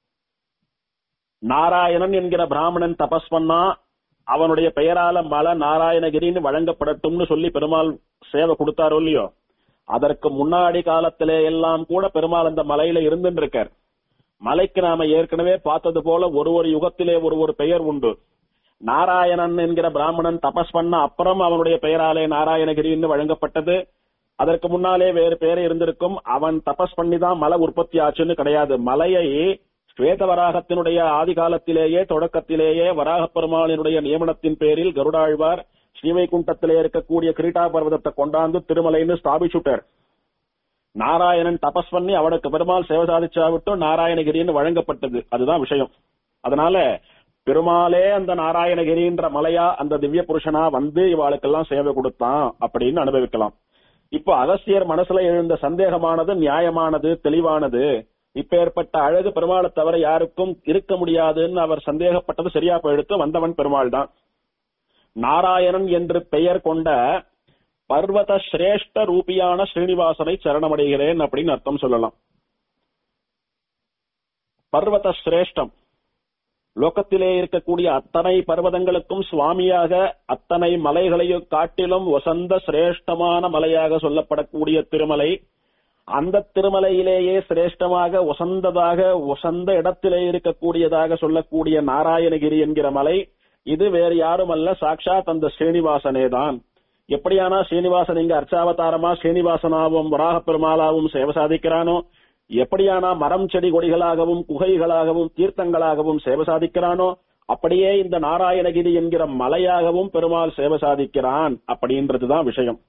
நாராயணன் என்கிற பிராமணன் தபஸ் பண்ணா அவனுடைய பெயரால மலை நாராயணகிரின்னு வழங்கப்படட்டும்னு சொல்லி பெருமாள் சேவை கொடுத்தாரோ இல்லையோ அதற்கு முன்னாடி காலத்திலே எல்லாம் கூட பெருமாள் அந்த மலையில இருந்துட்டு இருக்கார் மலைக்கு நாம ஏற்கனவே பார்த்தது போல ஒரு ஒரு யுகத்திலே ஒரு ஒரு பெயர் உண்டு நாராயணன் என்கிற பிராமணன் தபஸ் பண்ண அப்புறம் அவனுடைய பெயராலே நாராயணகிரின்னு வழங்கப்பட்டது அதற்கு முன்னாலே வேறு பேர் இருந்திருக்கும் அவன் தபஸ் பண்ணி தான் மலை உற்பத்தி ஆச்சுன்னு கிடையாது மலையை ஸ்வேதவராகத்தினுடைய ஆதி காலத்திலேயே தொடக்கத்திலேயே வராக பெருமாளினுடைய நியமனத்தின் பேரில் கருடாழ்வார் ஸ்ரீவைகுண்டத்திலே இருக்கக்கூடிய கிரீட்டா பர்வதத்தை கொண்டாந்து திருமலைன்னு ஸ்தாபிச்சுட்டார் நாராயணன் தபஸ் பண்ணி அவனுக்கு பெருமாள் சேவை சாதிச்சாவிட்டும் நாராயணகிரின்னு வழங்கப்பட்டது அதுதான் விஷயம் அதனால பெருமாளே அந்த நாராயணகிரின்ற மலையா அந்த திவ்ய புருஷனா வந்து இவாளுக்கெல்லாம் சேவை கொடுத்தான் அப்படின்னு அனுபவிக்கலாம் இப்போ அகஸ்தியர் மனசுல எழுந்த சந்தேகமானது நியாயமானது தெளிவானது இப்ப ஏற்பட்ட அழகு பெருமாளை தவிர யாருக்கும் இருக்க முடியாதுன்னு அவர் சந்தேகப்பட்டது சரியா போயிடுத்து வந்தவன் பெருமாள் தான் நாராயணன் என்று பெயர் கொண்ட பர்வத சிரேஷ்ட ரூபியான ஸ்ரீனிவாசனை சரணமடைகிறேன் அப்படின்னு அர்த்தம் சொல்லலாம் பர்வத சிரேஷ்டம் லோகத்திலே இருக்கக்கூடிய அத்தனை பர்வதங்களுக்கும் சுவாமியாக அத்தனை மலைகளையும் காட்டிலும் வசந்த சிரேஷ்டமான மலையாக சொல்லப்படக்கூடிய திருமலை அந்த திருமலையிலேயே சிரேஷ்டமாக வசந்ததாக வசந்த இடத்திலே இருக்கக்கூடியதாக சொல்லக்கூடிய நாராயணகிரி என்கிற மலை இது வேறு யாரும் அல்ல சாட்சாத் அந்த ஸ்ரீனிவாசனே தான் எப்படியானா ஸ்ரீனிவாசன் இங்க அர்ச்சாவதாரமா ஸ்ரீனிவாசனாவும் வராக பெருமாளாவும் சேவை சாதிக்கிறானோ எப்படியானா மரம் செடி கொடிகளாகவும் குகைகளாகவும் தீர்த்தங்களாகவும் சேவை சாதிக்கிறானோ அப்படியே இந்த நாராயணகிரி என்கிற மலையாகவும் பெருமாள் சேவை சாதிக்கிறான் அப்படின்றதுதான் விஷயம்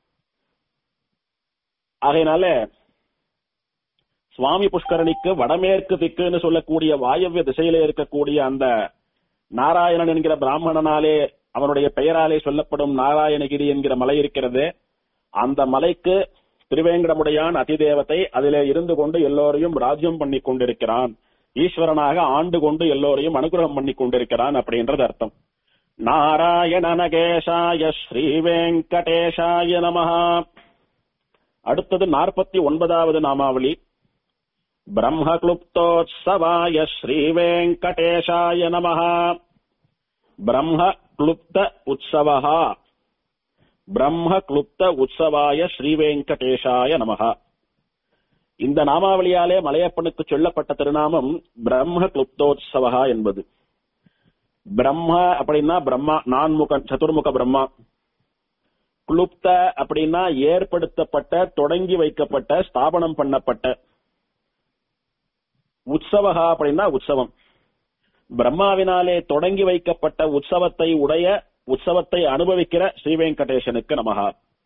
ஆகையினால சுவாமி புஷ்கரணிக்கு வடமேற்கு திக்குன்னு சொல்லக்கூடிய வாயவ்ய திசையிலே இருக்கக்கூடிய அந்த நாராயணன் என்கிற பிராமணனாலே அவனுடைய பெயராலே சொல்லப்படும் நாராயணகிரி என்கிற மலை இருக்கிறது அந்த மலைக்கு திருவேங்கடமுடையான் அதிதேவத்தை அதிலே இருந்து கொண்டு எல்லோரையும் ராஜ்யம் பண்ணி கொண்டிருக்கிறான் ஈஸ்வரனாக ஆண்டு கொண்டு எல்லோரையும் அனுகிரகம் பண்ணி கொண்டிருக்கிறான் அப்படின்றது அர்த்தம் நாராயண நகேஷாய ஸ்ரீ வெங்கடேஷாய நமஹா அடுத்தது நாற்பத்தி ஒன்பதாவது நாமாவளி பிரம்மக்ளுப்தோத்சவாய ஸ்ரீ வெங்கடேஷாய நமஹா பிரம்ம क्लुप्त उत्सवः பிரம்ம கிளுப்த உற்சவாய ஸ்ரீ வெங்கடேஷாய நமக இந்த நாமாவளியாலே மலையப்பனுக்கு சொல்லப்பட்ட திருநாமம் பிரம்ம கிளுப்தோத்சவா என்பது பிரம்ம அப்படின்னா பிரம்மா நான்முக சதுர்முக பிரம்மா குளுப்த அப்படின்னா ஏற்படுத்தப்பட்ட தொடங்கி வைக்கப்பட்ட ஸ்தாபனம் பண்ணப்பட்ட உற்சவகா அப்படின்னா உற்சவம் பிரம்மாவினாலே தொடங்கி வைக்கப்பட்ட உற்சவத்தை உடைய உற்சவத்தை அனுபவிக்கிற ஸ்ரீ வெங்கடேசனுக்கு நமகா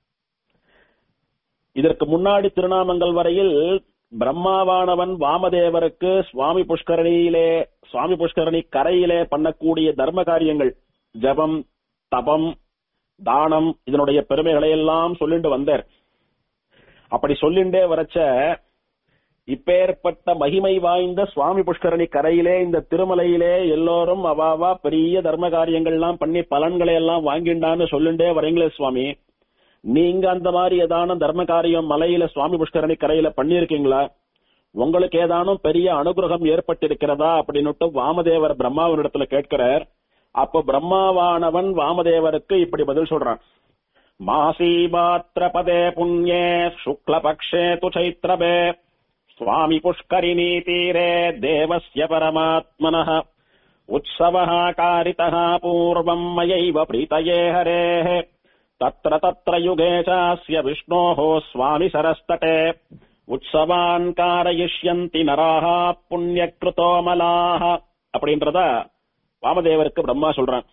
இதற்கு முன்னாடி திருநாமங்கள் வரையில் பிரம்மாவானவன் வாமதேவருக்கு சுவாமி புஷ்கரணியிலே சுவாமி புஷ்கரணி கரையிலே பண்ணக்கூடிய தர்ம காரியங்கள் ஜபம் தபம் தானம் இதனுடைய பெருமைகளை எல்லாம் சொல்லிட்டு வந்தார் அப்படி சொல்லிண்டே வரச்ச இப்பேற்பட்ட மகிமை வாய்ந்த சுவாமி புஷ்கரணி கரையிலே இந்த திருமலையிலே எல்லோரும் அவாவா பெரிய தர்ம காரியங்கள்லாம் பண்ணி பலன்களை எல்லாம் வாங்கிண்டான்னு சொல்லுண்டே வரீங்களே சுவாமி நீங்க அந்த மாதிரி ஏதானும் தர்ம காரியம் மலையில சுவாமி புஷ்கரணி கரையில பண்ணிருக்கீங்களா உங்களுக்கு ஏதானும் பெரிய அனுகிரகம் ஏற்பட்டிருக்கிறதா அப்படின்னுட்டு வாமதேவர் பிரம்மாவனிடத்துல கேட்கிறார் அப்போ பிரம்மாவானவன் வாமதேவருக்கு இப்படி பதில் சொல்றான் மாசி பாத்திரபதே புண்ணியே சுக்லபக்ஷே து சைத்ரபே स्वामि पुष्करिणी तीरे देवस्य परमात्मनः उत्सवः कारितः पूर्वम् मयैव प्रीतये हरेः तत्र तत्र युगे चास्य विष्णोः स्वामि सरस्तटे உற்சவான் காரயிஷ்யந்தி நராகா புண்ணியகிருத்தோமலாக அப்படின்றத வாமதேவருக்கு பிரம்மா சொல்றான்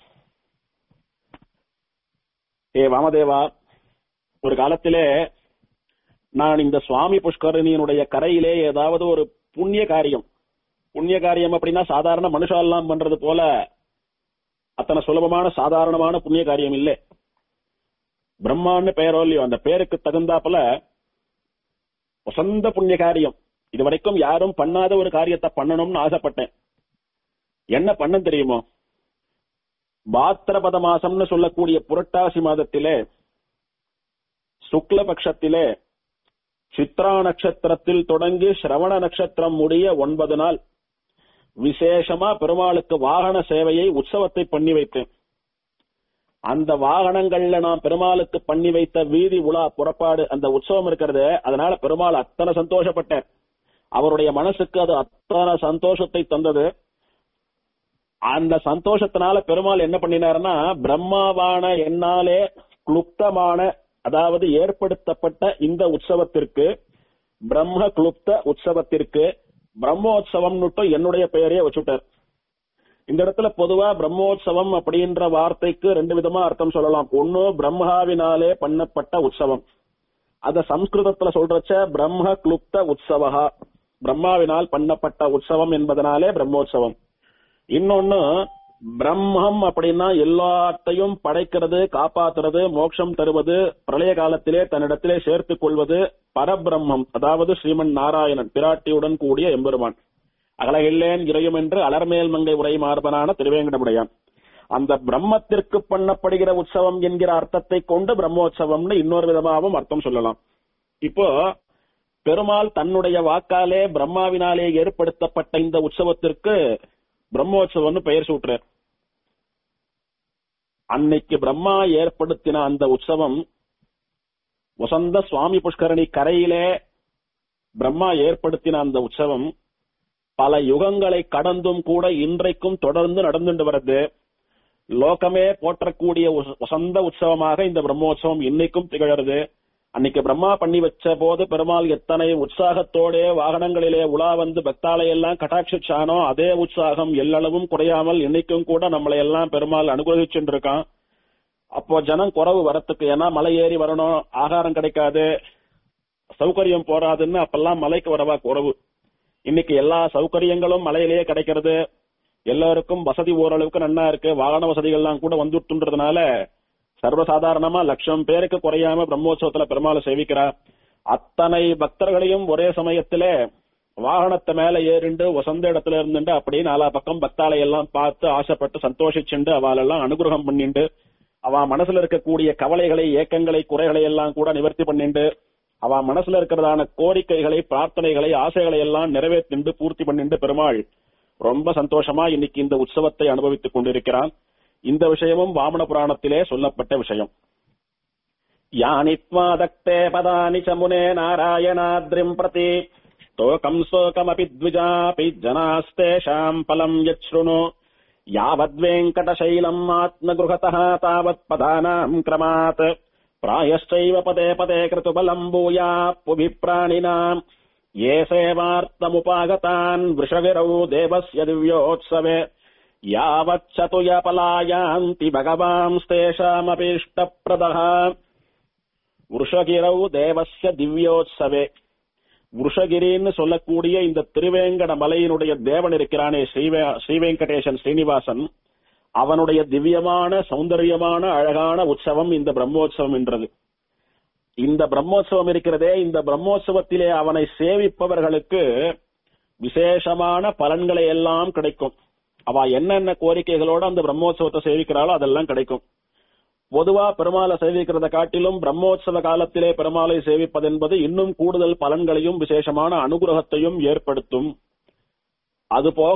ஏ வாமதேவா ஒரு காலத்திலே நான் இந்த சுவாமி புஷ்கரணியினுடைய கரையிலே ஏதாவது ஒரு புண்ணிய காரியம் புண்ணிய காரியம் அப்படின்னா சாதாரண மனுஷாலாம் பண்றது போல அத்தனை சுலபமான சாதாரணமான புண்ணிய காரியம் இல்லை பிரம்மான்னு பெயரோ இல்லையோ அந்த பேருக்கு தகுந்தாப்புல வசந்த புண்ணிய காரியம் இது வரைக்கும் யாரும் பண்ணாத ஒரு காரியத்தை பண்ணணும்னு ஆசைப்பட்டேன் என்ன பண்ண தெரியுமோ பாத்திரபத மாசம்னு சொல்லக்கூடிய புரட்டாசி மாதத்திலே சுக்ல பட்சத்திலே சித்ரா நட்சத்திரத்தில் தொடங்கி சிரவண நட்சத்திரம் முடிய ஒன்பது நாள் விசேஷமா பெருமாளுக்கு வாகன சேவையை உற்சவத்தை பண்ணி வைத்தேன் அந்த வாகனங்கள்ல நான் பெருமாளுக்கு பண்ணி வைத்த வீதி உலா புறப்பாடு அந்த உற்சவம் இருக்கிறது அதனால பெருமாள் அத்தனை சந்தோஷப்பட்டார் அவருடைய மனசுக்கு அது அத்தனை சந்தோஷத்தை தந்தது அந்த சந்தோஷத்தினால பெருமாள் என்ன பண்ணினாருன்னா பிரம்மாவான என்னாலே குளுப்தமான அதாவது ஏற்படுத்தப்பட்ட இந்த உற்சவத்திற்கு பிரம்ம குளுப்த உற்சவத்திற்கு பிரம்மோற்சவம்னுட்டு என்னுடைய பெயரையே வச்சுட்டார் இந்த இடத்துல பொதுவா பிரம்மோற்சவம் அப்படின்ற வார்த்தைக்கு ரெண்டு விதமா அர்த்தம் சொல்லலாம் ஒன்னு பிரம்மாவினாலே பண்ணப்பட்ட உற்சவம் அத சம்ஸ்கிருதத்துல சொல்றச்ச பிரம்ம குளுப்த உற்சவகா பிரம்மாவினால் பண்ணப்பட்ட உற்சவம் என்பதனாலே பிரம்மோற்சவம் இன்னொன்னு பிரம்மம் அப்படின்னா எல்லாத்தையும் படைக்கிறது காப்பாத்துறது மோட்சம் தருவது பிரளய காலத்திலே தன்னிடத்திலே சேர்த்துக் கொள்வது பரபிரம்மம் அதாவது ஸ்ரீமன் நாராயணன் பிராட்டியுடன் கூடிய எம்பெருமான் அகலகில்லேன் இறையும் என்று அலர்மேல் மங்கை உரை மார்பனான திருவேங்கடமுடையான் அந்த பிரம்மத்திற்கு பண்ணப்படுகிற உற்சவம் என்கிற அர்த்தத்தை கொண்டு பிரம்மோற்சவம்னு இன்னொரு விதமாகவும் அர்த்தம் சொல்லலாம் இப்போ பெருமாள் தன்னுடைய வாக்காலே பிரம்மாவினாலே ஏற்படுத்தப்பட்ட இந்த உற்சவத்திற்கு பிரம்மோற்சவம்னு பெயர் சூட்டுறார் அன்னைக்கு பிரம்மா ஏற்படுத்தின அந்த உற்சவம் வசந்த சுவாமி புஷ்கரணி கரையிலே பிரம்மா ஏற்படுத்தின அந்த உற்சவம் பல யுகங்களை கடந்தும் கூட இன்றைக்கும் தொடர்ந்து நடந்துட்டு வருது லோகமே போற்றக்கூடிய உஸ்- வசந்த உற்சவமாக இந்த பிரம்மோற்சவம் இன்னைக்கும் திகழறது அன்னைக்கு பிரம்மா பண்ணி வச்ச போது பெருமாள் எத்தனை உற்சாகத்தோட வாகனங்களிலே உலா வந்து பக்தாலை எல்லாம் கட்டாட்சிச்சானோ அதே உற்சாகம் எல்லளவும் குறையாமல் இன்னைக்கும் கூட நம்மளை எல்லாம் பெருமாள் அனுகிரகிச்சுட்டு இருக்கான் அப்போ ஜனம் குறவு வரத்துக்கு ஏன்னா மலை ஏறி வரணும் ஆகாரம் கிடைக்காது சௌகரியம் போறாதுன்னு அப்பெல்லாம் மலைக்கு வரவா குறவு இன்னைக்கு எல்லா சௌகரியங்களும் மலையிலேயே கிடைக்கிறது எல்லாருக்கும் வசதி ஓரளவுக்கு நன்னா இருக்கு வாகன வசதிகள்லாம் கூட வந்துட்டுன்றதுனால சர்வசாதாரணமா லட்சம் பேருக்கு குறையாம பிரம்மோற்சவத்துல பெருமாளை சேவிக்கிறார் அத்தனை பக்தர்களையும் ஒரே சமயத்திலே வாகனத்தை மேல ஏறிண்டு வசந்த இடத்துல இருந்துட்டு அப்படியே நாலா பக்கம் பக்தாலை எல்லாம் பார்த்து ஆசைப்பட்டு சந்தோஷிச்சுண்டு அவளெல்லாம் அனுகிரகம் பண்ணிண்டு அவ மனசுல இருக்கக்கூடிய கவலைகளை ஏக்கங்களை குறைகளை எல்லாம் கூட நிவர்த்தி பண்ணிண்டு அவ மனசுல இருக்கிறதான கோரிக்கைகளை பிரார்த்தனைகளை ஆசைகளை எல்லாம் நிறைவேற்றிண்டு பூர்த்தி பண்ணிண்டு பெருமாள் ரொம்ப சந்தோஷமா இன்னைக்கு இந்த உற்சவத்தை அனுபவித்துக் கொண்டிருக்கிறான் இந்த விஷயமும் வாமன புராணத்திலே சொல்லப்பட்ட விஷயம் யானித்வாதக்தே பதானி சமுனே நாராயணாத்ரிம் பிரதி ஸ்தோகம் சோகமபி த்விஜாபி ஜனாஸ்தேஷாம் பலம் யச்ருணு யாவத்வேங்கடசைலம் ஆத்மகృహतः தாவத் பதானாம் கிரமாத் प्रायश्चैव पदे पदे कृतुबलम् भूया पुभि प्राणिनाम् ये सेवार्थमुपागतान् वृषगिरौ देवस्य दिव्योत्सवे यावच्चतुयपलायान्ति भगवांस्तेषामपीष्टप्रदः वृषगिरौ தேவஸ்ய திவ்யோத்சவே விஷகிரின்னு சொல்லக்கூடிய இந்த திருவேங்கட மலையினுடைய தேவன் இருக்கிறானே ஸ்ரீவே ஸ்ரீவேங்கடேசன் ஸ்ரீனிவாசன் அவனுடைய திவ்யமான சௌந்தரியமான அழகான உற்சவம் இந்த பிரம்மோற்சவம் என்றது இந்த பிரம்மோற்சவம் இருக்கிறதே இந்த பிரம்மோற்சவத்திலே அவனை சேவிப்பவர்களுக்கு விசேஷமான பலன்களை எல்லாம் கிடைக்கும் அவ என்னென்ன கோரிக்கைகளோட அந்த பிரம்மோற்சவத்தை சேவிக்கிறாளோ அதெல்லாம் கிடைக்கும் பொதுவா பெருமாளை சேவிக்கிறத காட்டிலும் பிரம்மோற்சவ காலத்திலே பெருமாளை சேவிப்பது என்பது இன்னும் கூடுதல் பலன்களையும் விசேஷமான அனுகிரகத்தையும் ஏற்படுத்தும் அதுபோக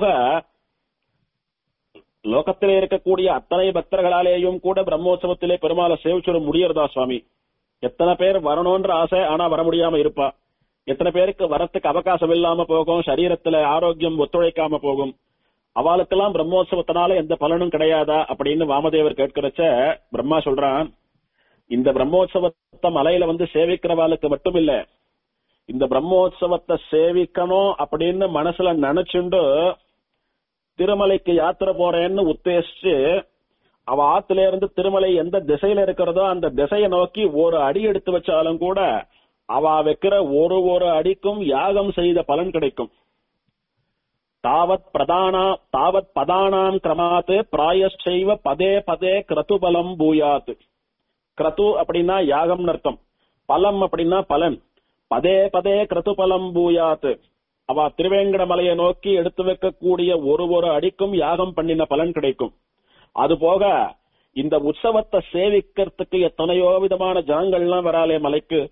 லோகத்திலே இருக்கக்கூடிய அத்தனை பக்தர்களாலேயும் கூட பிரம்மோற்சவத்திலே பெருமாளை சேவிச்சுட முடியறதா சுவாமி எத்தனை பேர் வரணும்ன்ற ஆசை ஆனா வர முடியாம இருப்பா எத்தனை பேருக்கு வரத்துக்கு அவகாசம் இல்லாம போகும் சரீரத்துல ஆரோக்கியம் ஒத்துழைக்காம போகும் அவளுக்கெல்லாம் பிரம்மோற்சவத்தினால எந்த பலனும் கிடையாதா அப்படின்னு வாமதேவர் கேட்கிறச்ச பிரம்மா சொல்றான் இந்த பிரம்மோற்சவத்தை மலையில வந்து சேவிக்கிறவாளுக்கு மட்டும் இல்ல இந்த பிரம்மோற்சவத்தை சேவிக்கணும் அப்படின்னு மனசுல நினைச்சுண்டு திருமலைக்கு யாத்திரை போறேன்னு உத்தேசிச்சு அவ ஆத்துல இருந்து திருமலை எந்த திசையில இருக்கிறதோ அந்த திசையை நோக்கி ஒரு அடி எடுத்து வச்சாலும் கூட அவ வைக்கிற ஒரு ஒரு அடிக்கும் யாகம் செய்த பலன் கிடைக்கும் தாவத் பிரதானா தாவத் பதானாம் கிரமாத் பிராயச்சைவ பதே பதே கிரது பலம் பூயாத் கிரது அப்படின்னா யாகம் அர்த்தம் பலம் அப்படின்னா பலன் பதே பதே கிரது பலம் பூயாத் அவ திருவேங்கட மலையை நோக்கி எடுத்து வைக்கக்கூடிய ஒரு ஒரு அடிக்கும் யாகம் பண்ணின பலன் கிடைக்கும் அது போக இந்த உற்சவத்தை சேவிக்கிறதுக்கு எத்தனையோ விதமான ஜனங்கள்லாம் வராலே மலைக்கு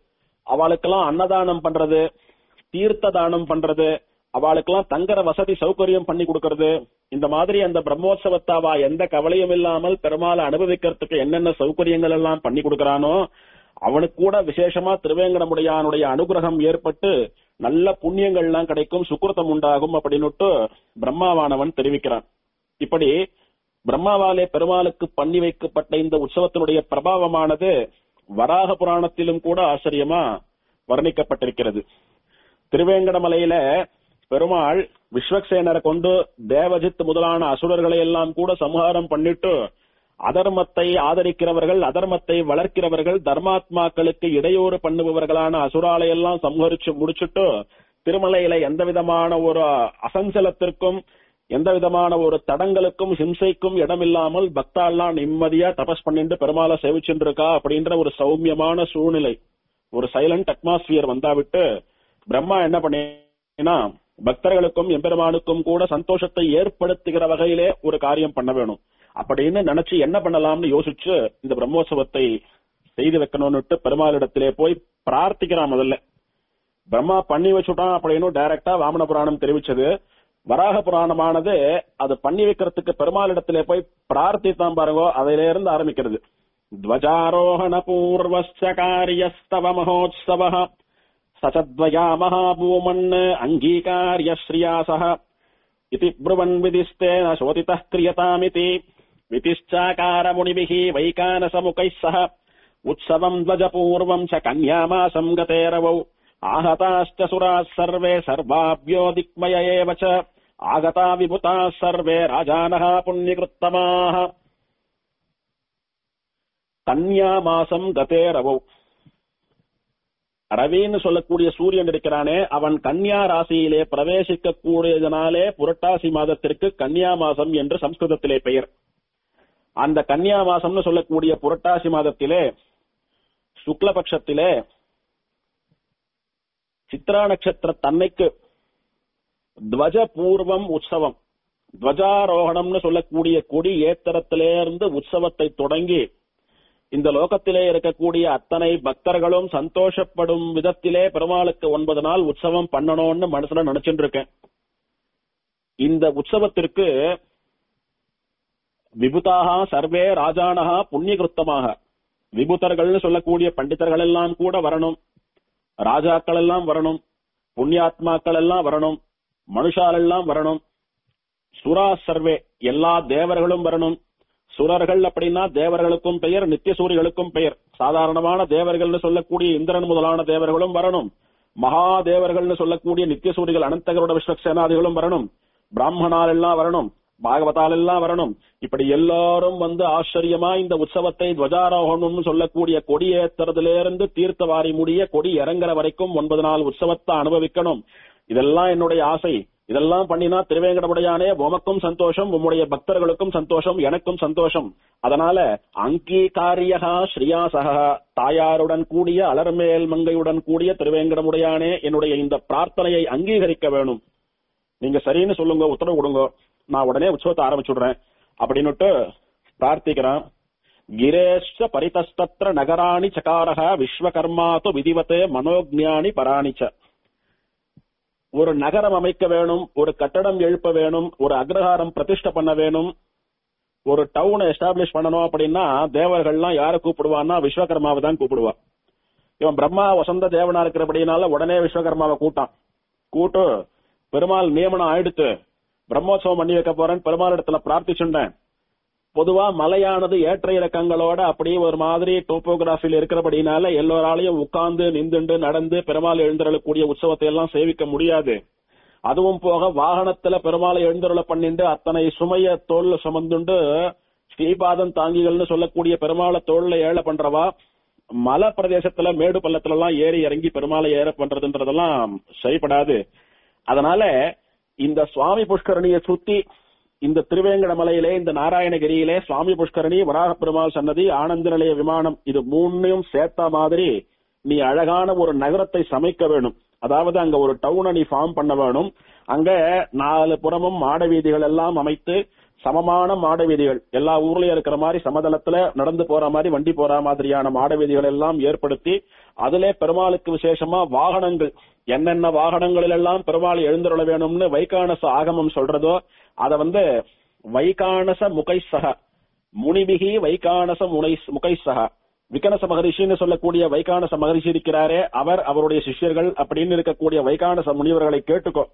அவளுக்கெல்லாம் அன்னதானம் பண்றது தீர்த்த தானம் பண்றது அவளுக்கெல்லாம் தங்குற வசதி சௌகரியம் பண்ணி கொடுக்கறது இந்த மாதிரி அந்த பிரம்மோற்சவத்தை அவ எந்த கவலையும் இல்லாமல் பெருமாளை அனுபவிக்கிறதுக்கு என்னென்ன சௌகரியங்கள் எல்லாம் பண்ணி கொடுக்கறானோ அவனுக்கு கூட விசேஷமா திருவேங்கடமுடையானுடைய அனுகிரகம் ஏற்பட்டு நல்ல புண்ணியங்கள்லாம் கிடைக்கும் சுக்கிரத்தம் உண்டாகும் அப்படின்னுட்டு பிரம்மாவானவன் தெரிவிக்கிறான் இப்படி பிரம்மாவாலே பெருமாளுக்கு பண்ணி வைக்கப்பட்ட இந்த உற்சவத்தினுடைய பிரபாவமானது வராக புராணத்திலும் கூட ஆச்சரியமா வர்ணிக்கப்பட்டிருக்கிறது திருவேங்கடமலையில பெருமாள் விஸ்வக்சேனரை கொண்டு தேவஜித் முதலான அசுரர்களை எல்லாம் கூட சம்ஹாரம் பண்ணிட்டு அதர்மத்தை ஆதரிக்கிறவர்கள் அதர்மத்தை வளர்க்கிறவர்கள் தர்மாத்மாக்களுக்கு இடையூறு பண்ணுபவர்களான அசுராலை எல்லாம் சம்ஹரிச்சு முடிச்சுட்டு திருமலையில எந்த விதமான ஒரு அசஞ்சலத்திற்கும் எந்த விதமான ஒரு தடங்களுக்கும் ஹிம்சைக்கும் இடமில்லாமல் பக்தாள்லாம் நிம்மதியா தபஸ் பண்ணிட்டு பெருமாளை சேவிச்சுட்டு இருக்கா அப்படின்ற ஒரு சௌமியமான சூழ்நிலை ஒரு சைலண்ட் அட்மாஸ்பியர் வந்தாவிட்டு பிரம்மா என்ன பண்ணினா பக்தர்களுக்கும் எம்பெருமானுக்கும் கூட சந்தோஷத்தை ஏற்படுத்துகிற வகையிலே ஒரு காரியம் பண்ண வேணும் அப்படின்னு நினைச்சு என்ன பண்ணலாம்னு யோசிச்சு இந்த பிரம்மோற்சவத்தை செய்து வைக்கணும்னுட்டு பெருமாளிடத்திலே போய் பிரார்த்திக்கிறான் முதல்ல பிரம்மா பண்ணி வச்சுட்டான் அப்படின்னு டைரக்டா வாமன புராணம் தெரிவிச்சது வராக புராணமானது அது பண்ணி வைக்கிறதுக்கு பெருமாளிடத்திலே போய் பிரார்த்தித்தான் பாருங்க அதில இருந்து ஆரம்பிக்கிறது துவஜாரோகண பூர்வஸ்ய காரியஸ்தவ மகோத்சவ சச்சத்வயா மகாபூமன் அங்கீகாரிய ஸ்ரீயாசः इति ब्रुवन् विधिस्तेन शोधितः क्रियतामिति वितिश्चाकारमुनिभिः वैकानसमुखैः सह उत्सवम् ध्वजपूर्वम् च कन्यामासम् गतेरवौ आहताश्च सुराः सर्वे सर्वाभ्यो दिक्मय एव च आगता विभुताः सर्वे राजानः पुण्यकृत्तमाः கன்யாமாசம் கதேரவோ ரவின்னு சொல்லக்கூடிய சூரியன் இருக்கிறானே அவன் கன்யா ராசியிலே பிரவேசிக்க கூடியதனாலே புரட்டாசி மாதத்திற்கு கன்யா மாசம் என்று சம்ஸ்கிருதத்திலே பெயர் அந்த கன்யா மாசம்னு சொல்லக்கூடிய புரட்டாசி மாதத்திலே சுக்லபட்சத்திலே சித்ரா நட்சத்திர தன்னைக்கு துவஜ பூர்வம் உற்சவம் துவஜாரோகணம்னு சொல்லக்கூடிய கொடி ஏத்தரத்திலிருந்து உற்சவத்தை தொடங்கி இந்த லோகத்திலே இருக்கக்கூடிய அத்தனை பக்தர்களும் சந்தோஷப்படும் விதத்திலே பெருமாளுக்கு ஒன்பது நாள் உற்சவம் பண்ணணும்னு மனசுல நினைச்சுட்டு இருக்கேன் இந்த உற்சவத்திற்கு விபுதாக சர்வே ராஜானகா புண்ணியகிருத்தமாக விபுதர்கள்னு சொல்லக்கூடிய பண்டிதர்கள் எல்லாம் கூட வரணும் ராஜாக்கள் எல்லாம் வரணும் புண்ணியாத்மாக்கள் எல்லாம் வரணும் மனுஷால் எல்லாம் வரணும் சுரா சர்வே எல்லா தேவர்களும் வரணும் சுரர்கள் அப்படின்னா தேவர்களுக்கும் பெயர் நித்தியசூரிகளுக்கும் பெயர் சாதாரணமான தேவர்கள்னு சொல்லக்கூடிய இந்திரன் முதலான தேவர்களும் வரணும் மகா தேவர்கள்னு சொல்லக்கூடிய நித்தியசூரிகள் அனந்தகரோட விஸ்வக்சேனாதிகளும் வரணும் பிராமணால் எல்லாம் வரணும் பாகவதால் எல்லாம் வரணும் இப்படி எல்லாரும் வந்து ஆச்சரியமா இந்த உற்சவத்தை துவஜாரோகணம்னு சொல்லக்கூடிய கொடி ஏத்துறதுல தீர்த்த வாரி முடிய கொடி இறங்குற வரைக்கும் ஒன்பது நாள் உற்சவத்தை அனுபவிக்கணும் இதெல்லாம் என்னுடைய ஆசை இதெல்லாம் பண்ணினா திருவேங்கடமுடையானே உமக்கும் சந்தோஷம் உம்முடைய பக்தர்களுக்கும் சந்தோஷம் எனக்கும் சந்தோஷம் அதனால அங்கீகாரியகா ஸ்ரீயாசகா தாயாருடன் கூடிய அலர்மேல் மங்கையுடன் கூடிய திருவேங்கடமுடையானே என்னுடைய இந்த பிரார்த்தனையை அங்கீகரிக்க வேணும் நீங்க சரின்னு சொல்லுங்க உத்தரவு கொடுங்க நான் உடனே உற்சவத்தை ஆரம்பிச்சுடுறேன் அப்படின்னுட்டு பிரார்த்திக்கிறேன் கிரேஷ்ட பரிதஸ்தத்ர நகராணி சகாரக விஸ்வகர்மாத்து விதிவத்தே மனோஜானி பராணிச்ச ஒரு நகரம் அமைக்க வேணும் ஒரு கட்டடம் எழுப்ப வேணும் ஒரு அக்ரஹாரம் பிரதிஷ்டை பண்ண வேணும் ஒரு டவுனை எஸ்டாப்ளிஷ் பண்ணணும் அப்படின்னா தேவர்கள்லாம் யாரை கூப்பிடுவான்னா விஸ்வகர்மாவை தான் கூப்பிடுவா இவன் பிரம்மா வசந்த தேவனா இருக்கிறபடினால உடனே விஸ்வகர்மாவை கூட்டான் கூட்டு பெருமாள் நியமனம் ஆயிடுத்து பிரம்மோற்சவம் பண்ணி வைக்க போறேன் பெருமாள் இடத்துல பிரார்த்திச்சுட்டேன் பொதுவா மலையானது ஏற்ற இறக்கங்களோட அப்படியே ஒரு மாதிரி டோப்போகிராஃபில இருக்கிறபடினால எல்லோராலையும் உட்கார்ந்து நின்றுண்டு நடந்து பெருமாள் எழுந்தருளக்கூடிய உற்சவத்தை எல்லாம் சேவிக்க முடியாது அதுவும் போக வாகனத்துல பெருமாளை எழுந்தருள பண்ணிண்டு அத்தனை சுமைய தோல்ல சுமந்துண்டு ஸ்ரீபாதம் தாங்கிகள்னு சொல்லக்கூடிய பெருமாளை தோல்ல ஏழ பண்றவா மலை பிரதேசத்துல மேடு பள்ளத்துல எல்லாம் ஏறி இறங்கி பெருமாளை ஏற பண்றதுன்றதெல்லாம் சரிப்படாது அதனால இந்த சுவாமி புஷ்கரணியை சுத்தி இந்த திருவேங்கடமலையிலே இந்த நாராயணகிரியிலே சுவாமி புஷ்கரணி வராக பெருமாள் சன்னதி ஆனந்த நிலைய விமானம் இது மூணையும் சேர்த்த மாதிரி நீ அழகான ஒரு நகரத்தை சமைக்க வேணும் அதாவது அங்க ஒரு டவுனை நீ ஃபார்ம் பண்ண வேணும் அங்க நாலு புறமும் மாட வீதிகள் எல்லாம் அமைத்து சமமான மாட வீதிகள் எல்லா ஊர்லயும் இருக்கிற மாதிரி சமதளத்துல நடந்து போற மாதிரி வண்டி போற மாதிரியான மாட வீதிகள் எல்லாம் ஏற்படுத்தி அதிலே பெருமாளுக்கு விசேஷமா வாகனங்கள் என்னென்ன வாகனங்களில் எல்லாம் பெருமாள் எழுந்தருள வேணும்னு வைகானச ஆகமம் சொல்றதோ அத வந்து வைகானச முகைசக முனிபிகி வைகானச முனை முகைசக விகனச மகரிஷின்னு சொல்லக்கூடிய வைகானச மகரிஷி இருக்கிறாரே அவர் அவருடைய சிஷ்யர்கள் அப்படின்னு இருக்கக்கூடிய வைகானச முனிவர்களை கேட்டுக்கோ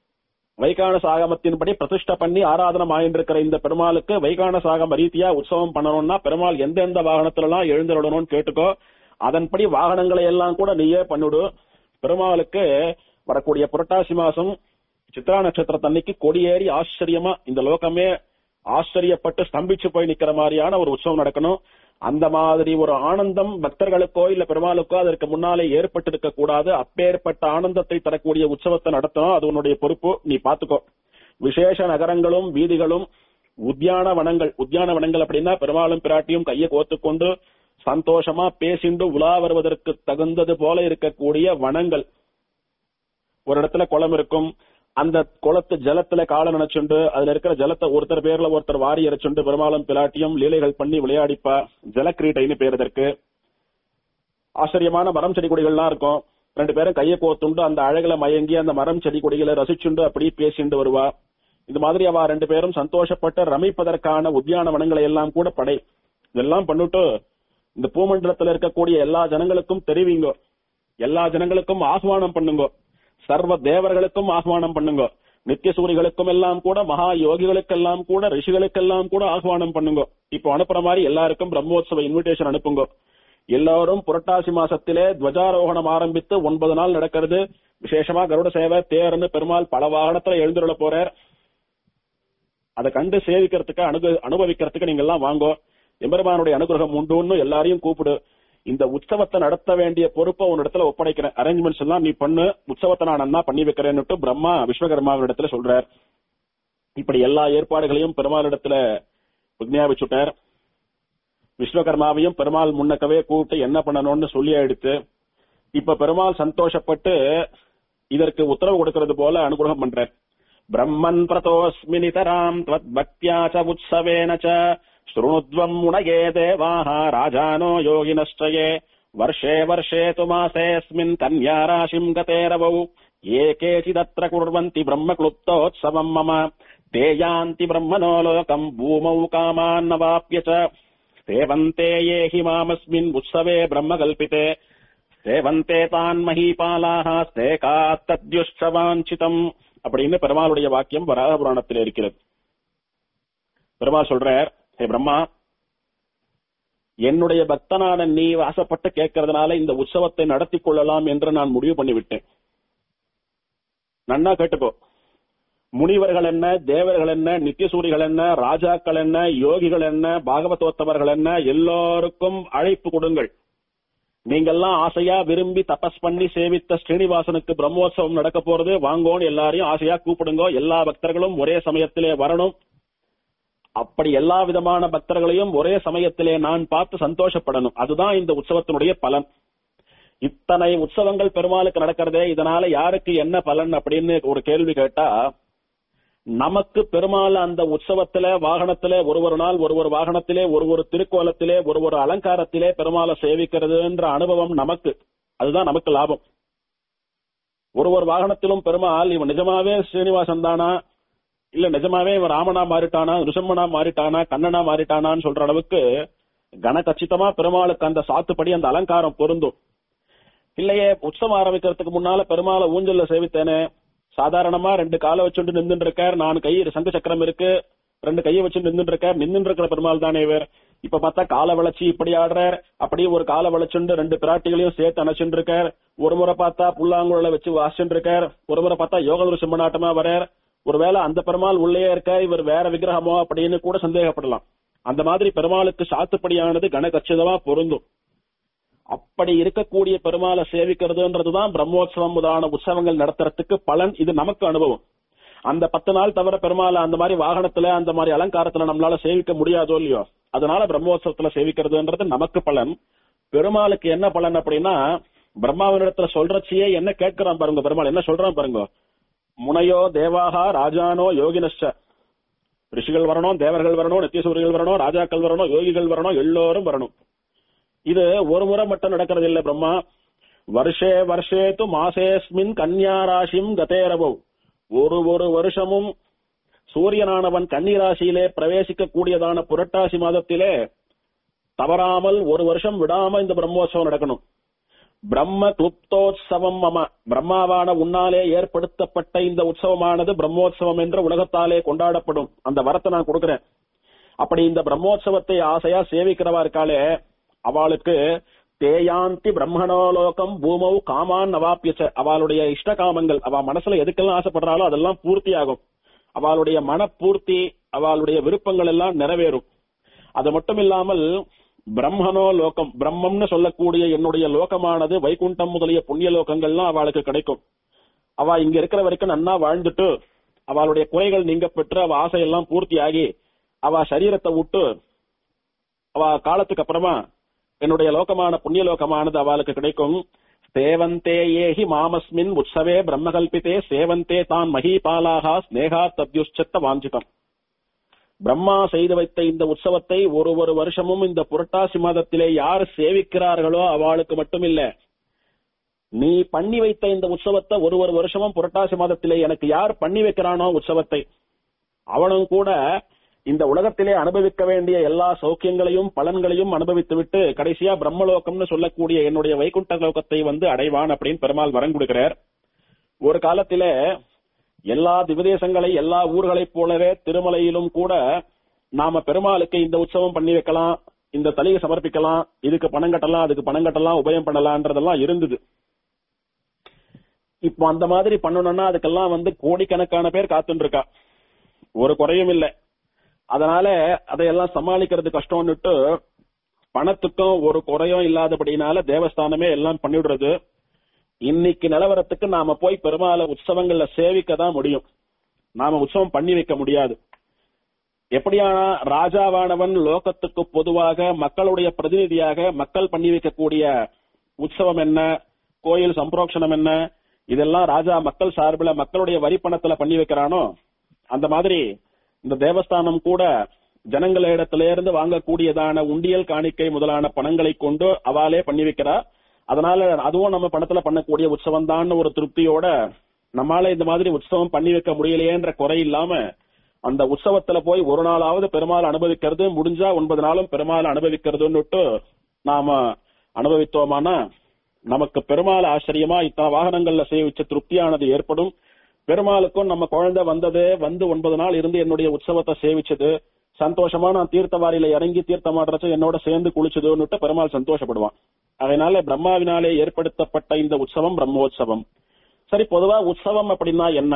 வைகான சாகமத்தின்படி பிரதிஷ்டை பண்ணி ஆராதனம் ஆயின்றிருக்கிற இந்த பெருமாளுக்கு வைகான சாகம ரீதியா உற்சவம் பண்ணணும்னா பெருமாள் எந்தெந்த வாகனத்துல எல்லாம் எழுந்திரணும்னு கேட்டுக்கோ அதன்படி வாகனங்களை எல்லாம் கூட நீயே பண்ணிடு பெருமாளுக்கு வரக்கூடிய புரட்டாசி மாசம் சித்ரா நட்சத்திரத்தன்னைக்கு கொடியேறி ஆச்சரியமா இந்த லோகமே ஆச்சரியப்பட்டு ஸ்தம்பிச்சு போய் நிக்கிற மாதிரியான ஒரு உற்சவம் நடக்கணும் அந்த மாதிரி ஒரு ஆனந்தம் பக்தர்களுக்கோ இல்ல பெருமாளுக்கோ அதற்கு முன்னாலே ஏற்பட்டிருக்க கூடாது அப்பேற்பட்ட ஆனந்தத்தை தரக்கூடிய உற்சவத்தை நடத்தணும் அது உன்னுடைய பொறுப்பு நீ பாத்துக்கோ விசேஷ நகரங்களும் வீதிகளும் உத்தியான வனங்கள் உத்தியான வனங்கள் அப்படின்னா பெருமாளும் பிராட்டியும் கையை கோத்துக்கொண்டு சந்தோஷமா பேசிண்டு உலா வருவதற்கு தகுந்தது போல இருக்கக்கூடிய வனங்கள் ஒரு இடத்துல குளம் இருக்கும் அந்த குளத்து ஜலத்துல காலை நினைச்சுண்டு அதுல இருக்கிற ஜலத்தை ஒருத்தர் பேர்ல ஒருத்தர் வாரி இறைச்சுண்டு பெருமாளும் பிலாட்டியும் லீலைகள் பண்ணி விளையாடிப்பா ஜலக்கிரீட்டைன்னு பேர் இதற்கு ஆச்சரியமான மரம் செடி கொடிகள்லாம் இருக்கும் ரெண்டு பேரும் கையை கோத்துண்டு அந்த அழகுல மயங்கி அந்த மரம் செடி கொடிகளை ரசிச்சுண்டு அப்படி பேசிண்டு வருவா இந்த மாதிரி அவ ரெண்டு பேரும் சந்தோஷப்பட்டு ரமிப்பதற்கான உத்தியான வனங்களை எல்லாம் கூட படை இதெல்லாம் பண்ணிட்டு இந்த பூமண்டலத்துல இருக்கக்கூடிய எல்லா ஜனங்களுக்கும் தெரிவிங்க எல்லா ஜனங்களுக்கும் ஆஹ்வானம் பண்ணுங்க சர்வ தேவர்களுக்கும் ஆஹ்வானம் பண்ணுங்க நித்திய சூரிகளுக்கும் எல்லாம் கூட மகா யோகிகளுக்கெல்லாம் கூட ரிஷிகளுக்கெல்லாம் கூட ஆஹ்வானம் பண்ணுங்க இப்போ அனுப்புற மாதிரி எல்லாருக்கும் பிரம்மோத்சவ இன்விடேஷன் அனுப்புங்க எல்லாரும் புரட்டாசி மாசத்திலே துவஜாரோகணம் ஆரம்பித்து ஒன்பது நாள் நடக்கிறது விசேஷமா கருட சேவை தேர்னு பெருமாள் பல வாகனத்துல எழுந்துள்ள போறார் அதை கண்டு சேவிக்கிறதுக்கு அனுப அனுபவிக்கிறதுக்கு நீங்க எல்லாம் வாங்கோ எம்பெருமானுடைய அனுகிரகம் உண்டுன்னு எல்லாரையும் கூப்பிடு இந்த உற்சவத்தை நடத்த வேண்டிய பொறுப்பை உன்னிடத்துல ஒப்படைக்கிறேன் அரேஞ்ச்மெண்ட்ஸ் எல்லாம் நீ பண்ணு உற்சவத்தை நான் அண்ணா பண்ணி வைக்கிறேன்னுட்டு பிரம்மா விஸ்வகர்மாவிடத்துல சொல்றார் இப்படி எல்லா ஏற்பாடுகளையும் பெருமாளிடத்துல விஜயாபிச்சுட்டார் விஸ்வகர்மாவையும் பெருமாள் முன்னக்கவே கூப்பிட்டு என்ன பண்ணணும்னு சொல்லி எடுத்து இப்ப பெருமாள் சந்தோஷப்பட்டு இதற்கு உத்தரவு கொடுக்கிறது போல அனுகிரகம் பண்றார் பிரம்மன் பிரதோஸ்மி நிதராம் त्वत् பக்தியா ச உற்சவேன ச शृणुध्वम् मुनये देवाः राजानो योगिनश्चये वर्षे वर्षे तु मासेऽस्मिन् कन्याराशिम् गते रवौ ये केचिदत्र कुर्वन्ति ब्रह्मक्लुप्तोत्सवम् मम ते यान्ति ब्रह्मणो लोकम् भूमौ कामान्नवाप्य च सेवन्ते ये हि मामस्मिन् उत्सवे ब्रह्मकल्पिते சேவந்தே தான் மஹீபாலாக ஸ்தேகாத்தத்யுஷ்ட வாஞ்சிதம் அப்படின்னு பெருமாளுடைய வாக்கியம் வராக புராணத்தில் இருக்கிறது பெருமாள் சொல்றார் ஹே பிரம்மா என்னுடைய பக்தனான நீ ஆசைப்பட்டு கேட்கறதுனால இந்த உற்சவத்தை நடத்தி கொள்ளலாம் என்று நான் முடிவு பண்ணிவிட்டேன் நன்னா கேட்டுக்கோ முனிவர்கள் என்ன தேவர்கள் என்ன நித்தியசூரிகள் என்ன ராஜாக்கள் என்ன யோகிகள் என்ன பாகவதோத்தவர்கள் என்ன எல்லோருக்கும் அழைப்பு கொடுங்கள் நீங்கெல்லாம் ஆசையா விரும்பி தபஸ் பண்ணி சேவித்த ஸ்ரீனிவாசனுக்கு பிரம்மோற்சவம் நடக்க போறது வாங்கோன்னு எல்லாரையும் ஆசையா கூப்பிடுங்க எல்லா பக்தர்களும் ஒரே சமயத்திலே வரணும் அப்படி எல்லா விதமான பக்தர்களையும் ஒரே சமயத்திலே நான் பார்த்து சந்தோஷப்படணும் அதுதான் இந்த உற்சவத்தினுடைய பலன் இத்தனை உற்சவங்கள் பெருமாளுக்கு நடக்கிறதே இதனால யாருக்கு என்ன பலன் அப்படின்னு ஒரு கேள்வி கேட்டா நமக்கு பெருமாள் அந்த உற்சவத்திலே வாகனத்திலே ஒரு ஒரு நாள் ஒரு ஒரு வாகனத்திலே ஒரு ஒரு திருக்கோலத்திலே ஒரு ஒரு அலங்காரத்திலே பெருமாளை சேவிக்கிறதுன்ற அனுபவம் நமக்கு அதுதான் நமக்கு லாபம் ஒரு ஒரு வாகனத்திலும் பெருமாள் இவன் நிஜமாவே ஸ்ரீனிவாசன் தானா இல்ல நிஜமாவே இவன் ராமனா மாறிட்டானா ரிஷம்மனா மாறிட்டானா கண்ணனா மாறிட்டானான்னு சொல்ற அளவுக்கு கன கச்சிதமா பெருமாளுக்கு அந்த சாத்துப்படி அந்த அலங்காரம் பொருந்தும் இல்லையே உற்சவம் ஆரம்பிக்கிறதுக்கு முன்னால பெருமாளை ஊஞ்சல்ல சேவித்தேனே சாதாரணமா ரெண்டு காலை வச்சுட்டு நின்றுட்டு இருக்கார் நான் கை சங்கு சக்கரம் இருக்கு ரெண்டு கையை வச்சு நின்றுட்டு இருக்கார் நின்றுட்டு இருக்கிற பெருமாள் தானே இவர் இப்ப பார்த்தா காலை வளைச்சு இப்படி ஆடுறார் அப்படியே ஒரு காலை வளைச்சுண்டு ரெண்டு பிராட்டிகளையும் சேர்த்து அணைச்சுட்டு இருக்கார் ஒரு முறை பார்த்தா புல்லாங்குழல வச்சு வாசிச்சுட்டு இருக்கார் ஒரு முறை பார்த்தா யோகதுர சிம்மநாட்டமா வரார் ஒருவேளை அந்த பெருமாள் உள்ளே இருக்க இவர் வேற விக்கிரகமோ அப்படின்னு கூட சந்தேகப்படலாம் அந்த மாதிரி பெருமாளுக்கு சாத்துப்படியானது கனகச்சிதமா பொருந்தும் அப்படி இருக்கக்கூடிய பெருமாளை சேவிக்கிறதுன்றதுதான் பிரம்மோற்சவம் முதலான உற்சவங்கள் நடத்துறதுக்கு பலன் இது நமக்கு அனுபவம் அந்த பத்து நாள் தவிர பெருமாளை அந்த மாதிரி வாகனத்துல அந்த மாதிரி அலங்காரத்துல நம்மளால சேவிக்க முடியாதோ இல்லையோ அதனால பிரம்மோற்சவத்துல சேவிக்கிறதுன்றது நமக்கு பலன் பெருமாளுக்கு என்ன பலன் அப்படின்னா பிரம்மாவினிடத்துல சொல்றச்சியே என்ன கேட்கிறான் பாருங்க பெருமாள் என்ன சொல்றான் பாருங்க முனையோ தேவாகா ராஜானோ யோகினஷ்ச ரிஷிகள் வரணும் தேவர்கள் வரணும் நித்தியசூரிகள் வரணும் ராஜாக்கள் வரணும் யோகிகள் வரணும் எல்லோரும் வரணும் இது ஒரு முறை மட்டும் நடக்கிறது இல்ல பிரம்மா வருஷே வருஷே து மாசேஸ்மின் கன்யா ராசிம் கதேரபவ் ஒரு ஒரு வருஷமும் சூரியனானவன் கன்னிராசியிலே பிரவேசிக்க கூடியதான புரட்டாசி மாதத்திலே தவறாமல் ஒரு வருஷம் விடாம இந்த பிரம்மோற்சவம் நடக்கணும் பிரம்ம குப்தோத்சவம் மம பிரம்மாவான உன்னாலே ஏற்படுத்தப்பட்ட இந்த உற்சவமானது பிரம்மோற்சவம் என்று உலகத்தாலே கொண்டாடப்படும் அந்த வரத்தை நான் கொடுக்கிறேன் அப்படி இந்த பிரம்மோற்சவத்தை ஆசையா சேவிக்கிறவா இருக்காளே அவளுக்கு தேயாந்தி பிரம்மணோலோகம் பூமௌ காமான் நவாப்பியச்ச அவளுடைய இஷ்ட காமங்கள் அவ மனசுல எதுக்கெல்லாம் ஆசைப்படுறாளோ அதெல்லாம் பூர்த்தி ஆகும் அவளுடைய மனப்பூர்த்தி அவளுடைய விருப்பங்கள் எல்லாம் நிறைவேறும் அது மட்டும் இல்லாமல் பிரம்மனோ லோகம் பிரம்மம்னு சொல்லக்கூடிய என்னுடைய லோகமானது வைகுண்டம் முதலிய புண்ணிய லோகங்கள்லாம் அவளுக்கு கிடைக்கும் அவ இங்க இருக்கிற வரைக்கும் நன்னா வாழ்ந்துட்டு அவளுடைய குறைகள் நீங்க பெற்று அவ ஆசையெல்லாம் பூர்த்தி ஆகி அவ சரீரத்தை விட்டு அவ காலத்துக்கு அப்புறமா என்னுடைய லோகமான புண்ணிய லோகமானது அவளுக்கு கிடைக்கும் சேவந்தே ஏஹி மாமஸ்மின் உற்சவே பிரம்மகல்பிதே சேவந்தே தான் மஹீபாலாகா ஸ்னேகா தத்யுஷ்சத்த வாஞ்சிதம் பிரம்மா செய்து வைத்த இந்த உற்சவத்தை ஒரு ஒரு வருஷமும் இந்த புரட்டாசி மாதத்திலே யார் சேவிக்கிறார்களோ அவளுக்கு மட்டும் இல்ல நீ பண்ணி வைத்த இந்த உற்சவத்தை ஒரு ஒரு வருஷமும் புரட்டாசி மாதத்திலே எனக்கு யார் பண்ணி வைக்கிறானோ உற்சவத்தை அவனும் கூட இந்த உலகத்திலே அனுபவிக்க வேண்டிய எல்லா சௌக்கியங்களையும் பலன்களையும் அனுபவித்து விட்டு கடைசியா பிரம்மலோகம்னு சொல்லக்கூடிய என்னுடைய வைகுண்ட லோகத்தை வந்து அடைவான் அப்படின்னு பெருமாள் வரம் கொடுக்கிறார் ஒரு காலத்திலே எல்லா திவதேசங்களை எல்லா ஊர்களைப் போலவே திருமலையிலும் கூட நாம பெருமாளுக்கு இந்த உற்சவம் பண்ணி வைக்கலாம் இந்த தலையை சமர்ப்பிக்கலாம் இதுக்கு பணம் கட்டலாம் அதுக்கு பணம் கட்டலாம் உபயம் பண்ணலாம்ன்றதெல்லாம் இருந்தது இப்போ அந்த மாதிரி பண்ணணும்னா அதுக்கெல்லாம் வந்து கோடிக்கணக்கான பேர் காத்துட்டு இருக்கா ஒரு குறையும் இல்லை அதனால அதையெல்லாம் சமாளிக்கிறது கஷ்டம்னுட்டு பணத்துக்கும் ஒரு குறையும் இல்லாதபடினால தேவஸ்தானமே எல்லாம் பண்ணிவிடுறது இன்னைக்கு நிலவரத்துக்கு நாம போய் பெருமாளை உற்சவங்கள்ல சேவிக்க தான் முடியும் நாம உற்சவம் பண்ணி வைக்க முடியாது எப்படியான ராஜாவானவன் லோகத்துக்கு பொதுவாக மக்களுடைய பிரதிநிதியாக மக்கள் பண்ணி வைக்கக்கூடிய உற்சவம் என்ன கோயில் சம்பரோக்ஷணம் என்ன இதெல்லாம் ராஜா மக்கள் சார்பில் மக்களுடைய வரி பணத்துல பண்ணி வைக்கிறானோ அந்த மாதிரி இந்த தேவஸ்தானம் கூட ஜனங்களிடத்தில இருந்து வாங்கக்கூடியதான உண்டியல் காணிக்கை முதலான பணங்களை கொண்டு அவாலே பண்ணி வைக்கிறா அதனால அதுவும் நம்ம பணத்துல பண்ணக்கூடிய உற்சவம் தான் ஒரு திருப்தியோட நம்மால இந்த மாதிரி உற்சவம் பண்ணி வைக்க முடியலையேன்ற குறை இல்லாம அந்த உற்சவத்துல போய் ஒரு நாளாவது பெருமாள் அனுபவிக்கிறது முடிஞ்சா ஒன்பது நாளும் பெருமாள் அனுபவிக்கிறதுன்னுட்டு நாம அனுபவித்தோமானா நமக்கு பெருமாள் ஆச்சரியமா இத்தனை வாகனங்கள்ல சேவிச்ச திருப்தியானது ஏற்படும் பெருமாளுக்கும் நம்ம குழந்தை வந்தது வந்து ஒன்பது நாள் இருந்து என்னுடைய உற்சவத்தை சேவிச்சது சந்தோஷமா நான் தீர்த்தவாரியில இறங்கி தீர்த்தமாடுறச்ச என்னோட சேர்ந்து குளிச்சதுன்னுட்டு பெருமாள் சந்தோஷப்படுவான் அதனால பிரம்மாவினாலே ஏற்படுத்தப்பட்ட இந்த உற்சவம் பிரம்மோற்சவம் சரி பொதுவா உற்சவம் அப்படின்னா என்ன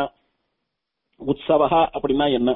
உற்சவகா அப்படின்னா என்ன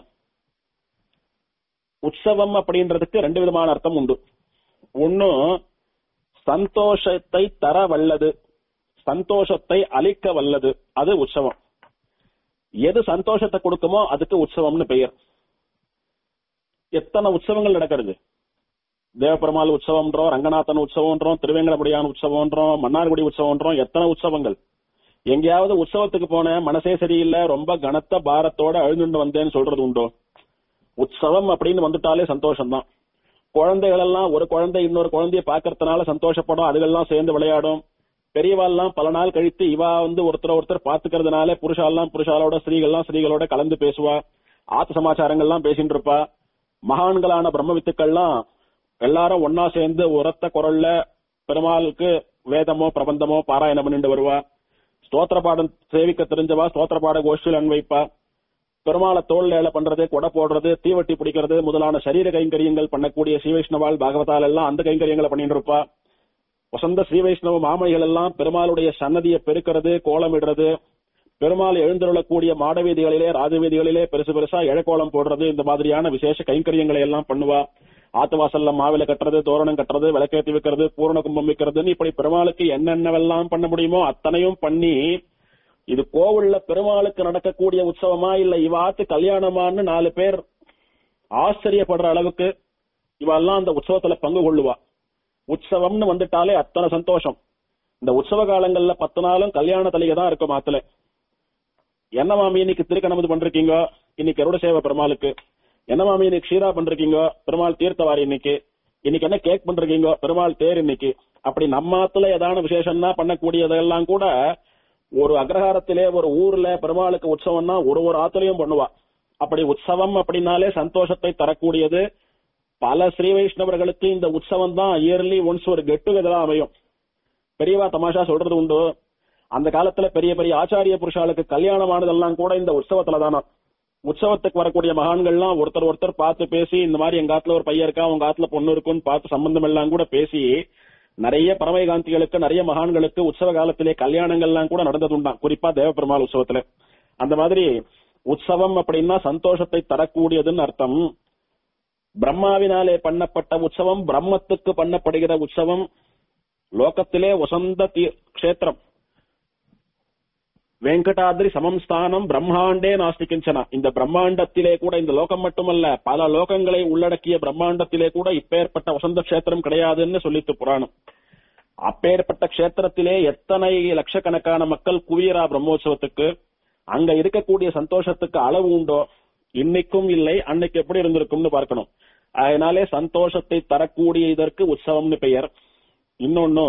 உற்சவம் அப்படின்றதுக்கு ரெண்டு விதமான அர்த்தம் உண்டு ஒன்னு சந்தோஷத்தை தர வல்லது சந்தோஷத்தை அளிக்க வல்லது அது உற்சவம் எது சந்தோஷத்தை கொடுக்குமோ அதுக்கு உற்சவம்னு பெயர் எத்தனை உற்சவங்கள் நடக்கிறது தேவபெருமாள் உற்சவம்ன்றோம் ரங்கநாதன் உற்சவம்ன்றோம் திருவேங்கடமுடியான் உற்சவம்ன்றோம் மன்னார்குடி உற்சவம்ன்றோம் எத்தனை உற்சவங்கள் எங்கேயாவது உற்சவத்துக்கு போன மனசே சரியில்லை ரொம்ப கனத்த பாரத்தோட அழுந்துண்டு வந்தேன்னு சொல்றது உண்டோ உற்சவம் அப்படின்னு வந்துட்டாலே சந்தோஷம்தான் குழந்தைகள் எல்லாம் ஒரு குழந்தை இன்னொரு குழந்தைய பாக்கறதுனால சந்தோஷப்படும் அதுகள்லாம் சேர்ந்து விளையாடும் பெரியவாள்லாம் பல நாள் கழித்து இவா வந்து ஒருத்தர் ஒருத்தர் பாத்துக்கிறதுனால புருஷாலாம் புருஷாலோட ஸ்திரீகள்லாம் ஸ்திரீகளோட கலந்து பேசுவா ஆத்து சமாச்சாரங்கள்லாம் பேசிட்டு இருப்பா மகான்களான பிரம்ம வித்துக்கள்லாம் எல்லாரும் ஒன்னா சேர்ந்து உரத்த குரல்ல பெருமாளுக்கு வேதமோ பிரபந்தமோ பாராயணம் பண்ணிட்டு வருவா ஸ்தோத்திர பாடம் சேவிக்க தெரிஞ்சவா ஸ்தோத்திர பாட கோஷ்டியில் அன்வைப்பா பெருமாளை தோல் ஏல பண்றது கொடை போடுறது தீவட்டி பிடிக்கிறது முதலான சரீர கைங்கரியங்கள் பண்ணக்கூடிய ஸ்ரீ வைஷ்ணவாள் பாகவதால் எல்லாம் அந்த கைங்கரியங்களை பண்ணிட்டு இருப்பா வசந்த ஸ்ரீ வைஷ்ணவ மாமணிகள் எல்லாம் பெருமாளுடைய சன்னதியை பெருக்கிறது கோலமிடுறது பெருமாள் எழுந்தருளக்கூடிய மாடவீதிகளிலே ராஜவீதிகளிலே பெருசு பெருசா இழக்கோலம் போடுறது இந்த மாதிரியான விசேஷ கைங்கரியங்களை எல்லாம் பண்ணுவா ஆத்து வாசல்ல மாவில கட்டுறது தோரணம் கட்டுறது விளக்கேத்தி வைக்கிறது பூரண கும்பம் வைக்கிறதுன்னு இப்படி பெருமாளுக்கு என்னென்னவெல்லாம் பண்ண முடியுமோ அத்தனையும் பண்ணி இது கோவில்ல பெருமாளுக்கு நடக்கக்கூடிய உற்சவமா இல்ல இவாத்து கல்யாணமான்னு நாலு பேர் ஆச்சரியப்படுற அளவுக்கு இவெல்லாம் அந்த உற்சவத்துல பங்கு கொள்ளுவா உற்சவம்னு வந்துட்டாலே அத்தனை சந்தோஷம் இந்த உற்சவ காலங்கள்ல பத்து நாளும் கல்யாண தலிகை தான் இருக்கும் ஆத்துல என்ன மாமி இன்னைக்கு திருக்கணமது பண்றீங்க இன்னைக்கு அருட சேவை பெருமாளுக்கு என்ன மாமி இன்னைக்கு ஷீரா பண்றீங்க பெருமாள் தீர்த்தவாரி இன்னைக்கு இன்னைக்கு என்ன கேக் பண்றீங்க பெருமாள் தேர் இன்னைக்கு அப்படி நம்ம ஆத்துல ஏதான விசேஷம்னா பண்ணக்கூடியதெல்லாம் கூட ஒரு அக்ரஹாரத்திலே ஒரு ஊர்ல பெருமாளுக்கு உற்சவம்னா ஒரு ஒரு ஆத்துலயும் பண்ணுவா அப்படி உற்சவம் அப்படின்னாலே சந்தோஷத்தை தரக்கூடியது பல ஸ்ரீ வைஷ்ணவர்களுக்கு இந்த உற்சவம் தான் இயர்லி ஒன்ஸ் ஒரு கெட் டுகெதரா அமையும் பெரியவா தமாஷா சொல்றது உண்டு அந்த காலத்துல பெரிய பெரிய ஆச்சாரிய புருஷாளுக்கு கல்யாணம் ஆனதெல்லாம் கூட இந்த உற்சவத்துல தானா உற்சவத்துக்கு வரக்கூடிய மகான்கள்லாம் ஒருத்தர் ஒருத்தர் பார்த்து பேசி இந்த மாதிரி எங்க ஆத்துல ஒரு பையன் இருக்கா உங்க ஆத்துல பொண்ணு இருக்குன்னு பார்த்து சம்பந்தம் எல்லாம் கூட பேசி நிறைய பரமகாந்திகளுக்கு நிறைய மகான்களுக்கு உற்சவ காலத்திலே கல்யாணங்கள்லாம் கூட நடந்ததுண்டாம் குறிப்பா தேவபெருமாள் உற்சவத்துல அந்த மாதிரி உற்சவம் அப்படின்னா சந்தோஷத்தை தரக்கூடியதுன்னு அர்த்தம் பிரம்மாவினாலே பண்ணப்பட்ட உற்சவம் பிரம்மத்துக்கு பண்ணப்படுகிற உற்சவம் லோகத்திலே வசந்த தீ- க்ஷேத்திரம் வெங்கடாத்ரி சமம் ஸ்தானம் பிரம்மாண்டே நாஸ்தி கிஞ்சனா இந்த பிரம்மாண்டத்திலே கூட இந்த லோகம் மட்டுமல்ல பல லோகங்களை உள்ளடக்கிய பிரம்மாண்டத்திலே கூட இப்பேற்பட்ட வசந்த க்ஷேத்திரம் கிடையாதுன்னு சொல்லித்து புராணம் அப்பேற்பட்ட க்ஷேத்திரத்திலே எத்தனை லட்சக்கணக்கான மக்கள் குவியரா பிரம்மோற்சவத்துக்கு அங்க இருக்கக்கூடிய சந்தோஷத்துக்கு அளவு உண்டோ இன்னைக்கும் இல்லை அன்னைக்கு எப்படி இருந்திருக்கும்னு பார்க்கணும் அதனாலே சந்தோஷத்தை தரக்கூடிய இதற்கு உற்சவம்னு பெயர் இன்னொன்னு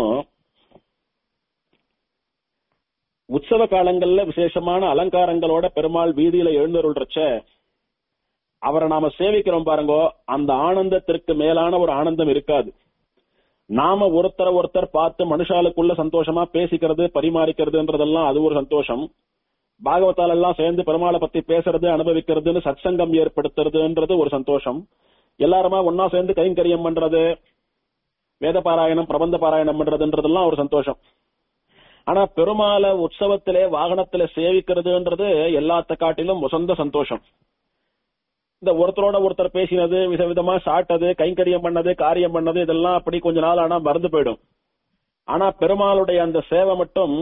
உற்சவ காலங்கள்ல விசேஷமான அலங்காரங்களோட பெருமாள் வீதியில எழுந்தருள்றச்ச அவரை நாம சேவிக்கிறோம் பாருங்கோ அந்த ஆனந்தத்திற்கு மேலான ஒரு ஆனந்தம் இருக்காது நாம ஒருத்தர ஒருத்தர் பார்த்து மனுஷாளுக்குள்ள சந்தோஷமா பேசிக்கிறது பரிமாறிக்கிறதுன்றதெல்லாம் அது ஒரு சந்தோஷம் பாகவத்தால் எல்லாம் சேர்ந்து பெருமாளை பத்தி பேசுறது அனுபவிக்கிறதுன்னு சத்சங்கம் ஏற்படுத்துறதுன்றது ஒரு சந்தோஷம் எல்லாருமா ஒன்னா சேர்ந்து கைங்கரியம் பண்றது வேத பாராயணம் பிரபந்த பாராயணம் பண்றதுன்றதெல்லாம் ஒரு சந்தோஷம் ஆனா பெருமாளை உற்சவத்திலே வாகனத்திலே சேவிக்கிறதுன்றது எல்லாத்த காட்டிலும் வசந்த சந்தோஷம் இந்த ஒருத்தரோட ஒருத்தர் பேசினது விதவிதமா சாட்டது கைங்கரியம் பண்ணது காரியம் பண்ணது இதெல்லாம் அப்படி கொஞ்ச நாள் ஆனா மறந்து போயிடும் ஆனா பெருமாளுடைய அந்த சேவை மட்டும்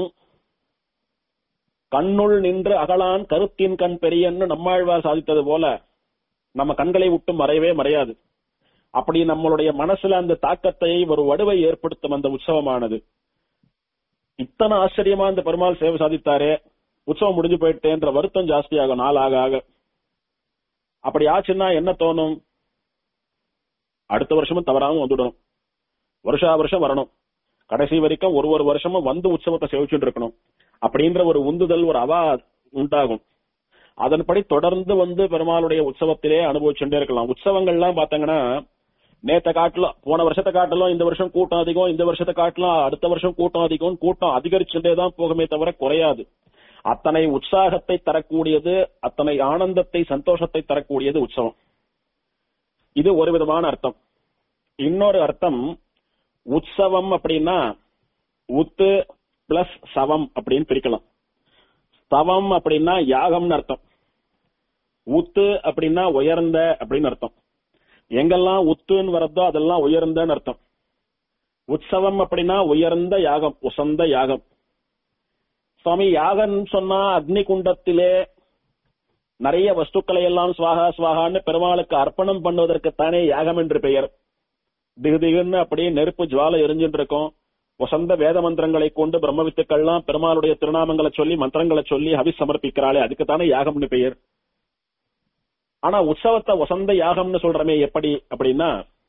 கண்ணுள் நின்று அகலான் கருத்தின் கண் பெரியன்னு நம்மாழ்வார் சாதித்தது போல நம்ம கண்களை விட்டு மறையவே மறையாது அப்படி நம்மளுடைய மனசுல அந்த தாக்கத்தை ஒரு வடுவை ஏற்படுத்தும் அந்த உற்சவமானது இத்தனை ஆச்சரியமா இந்த பெருமாள் சேவை சாதித்தாரே உற்சவம் முடிஞ்சு போயிட்டேன்ற வருத்தம் ஜாஸ்தியாகும் நாள் ஆக ஆக அப்படி ஆச்சுன்னா என்ன தோணும் அடுத்த வருஷமும் தவறாம வந்துடணும் வருஷா வருஷம் வரணும் கடைசி வரைக்கும் ஒரு ஒரு வருஷமும் வந்து உற்சவத்தை சேவிச்சுட்டு இருக்கணும் அப்படின்ற ஒரு உந்துதல் ஒரு அவா உண்டாகும் அதன்படி தொடர்ந்து வந்து பெருமாளுடைய உற்சவத்திலே அனுபவிச்சுட்டே இருக்கலாம் உற்சவங்கள்லாம் பாத்தீங்கன்னா நேத்த காட்டிலும் போன வருஷத்தை காட்டிலும் இந்த வருஷம் கூட்டம் அதிகம் இந்த வருஷத்தை காட்டிலும் அடுத்த வருஷம் கூட்டம் அதிகம் கூட்டம் அதிகரிச்சுட்டே தான் போகுமே தவிர குறையாது அத்தனை உற்சாகத்தை தரக்கூடியது அத்தனை ஆனந்தத்தை சந்தோஷத்தை தரக்கூடியது உற்சவம் இது ஒரு விதமான அர்த்தம் இன்னொரு அர்த்தம் உற்சவம் அப்படின்னா உத்து பிளஸ் சவம் அப்படின்னு பிரிக்கலாம் ஸ்தவம் அப்படின்னா யாகம்னு அர்த்தம் உத்து அப்படின்னா உயர்ந்த அப்படின்னு அர்த்தம் எங்கெல்லாம் உத்துன்னு வரதோ அதெல்லாம் உயர்ந்தன்னு அர்த்தம் உற்சவம் அப்படின்னா உயர்ந்த யாகம் உசந்த யாகம் சுவாமி யாகம் சொன்னா அக்னி குண்டத்திலே நிறைய வஸ்துக்களை எல்லாம் சுவாகா சுவாகான்னு பெருமாளுக்கு அர்ப்பணம் பண்ணுவதற்குத்தானே யாகம் என்று பெயர் திகு திகுன்னு அப்படியே நெருப்பு ஜுவாலை எரிஞ்சுட்டு இருக்கும் வசந்த வேத மந்திரங்களை கொண்டு பிரம்ம வித்துக்கள்லாம் பெருமாளுடைய திருநாமங்களை சொல்லி மந்திரங்களை சொல்லி ஹவி சமர்ப்பிக்கிறாளே அதுக்குத்தானே யாகம்னு பெயர் ஆனா உற்சவத்தை வசந்த யாகம்னு சொல்றமே எப்படி அப்படின்னா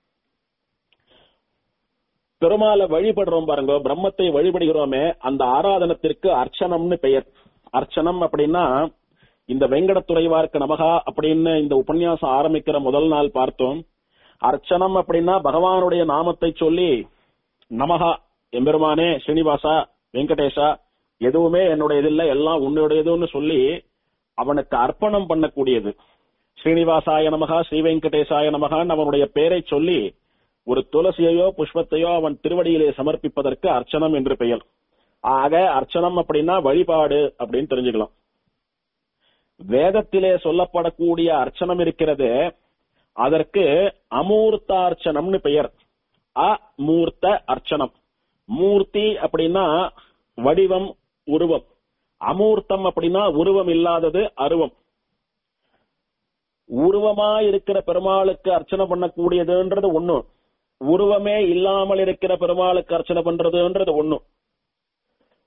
பெருமாளை வழிபடுறோம் பாருங்க பிரம்மத்தை வழிபடுகிறோமே அந்த ஆராதனத்திற்கு அர்ச்சனம்னு பெயர் அர்ச்சனம் அப்படின்னா இந்த வெங்கடத்துறைவார்க்கு நமகா அப்படின்னு இந்த உபன்யாசம் ஆரம்பிக்கிற முதல் நாள் பார்த்தோம் அர்ச்சனம் அப்படின்னா பகவானுடைய நாமத்தை சொல்லி நமகா எம்பெருமானே ஸ்ரீனிவாசா வெங்கடேஷா எதுவுமே என்னுடைய இல்ல எல்லாம் உன்னுடையதுன்னு சொல்லி அவனுக்கு அர்ப்பணம் பண்ணக்கூடியது ஸ்ரீனிவாசாய நமகா ஸ்ரீ வெங்கடேசாய நமகான்னு அவனுடைய பெயரை சொல்லி ஒரு துளசியையோ புஷ்பத்தையோ அவன் திருவடியிலே சமர்ப்பிப்பதற்கு அர்ச்சனம் என்று பெயர் ஆக அர்ச்சனம் அப்படின்னா வழிபாடு அப்படின்னு தெரிஞ்சுக்கலாம் வேதத்திலே சொல்லப்படக்கூடிய அர்ச்சனம் இருக்கிறது அதற்கு அமூர்த்தார்ச்சனம்னு பெயர் அமூர்த்த அர்ச்சனம் மூர்த்தி அப்படின்னா வடிவம் உருவம் அமூர்த்தம் அப்படின்னா உருவம் இல்லாதது அருவம் உருவமா இருக்கிற பெருமாளுக்கு அர்ச்சனை பண்ணக்கூடியதுன்றது ஒண்ணு உருவமே இல்லாமல் இருக்கிற பெருமாளுக்கு அர்ச்சனை பண்றதுன்றது ஒண்ணு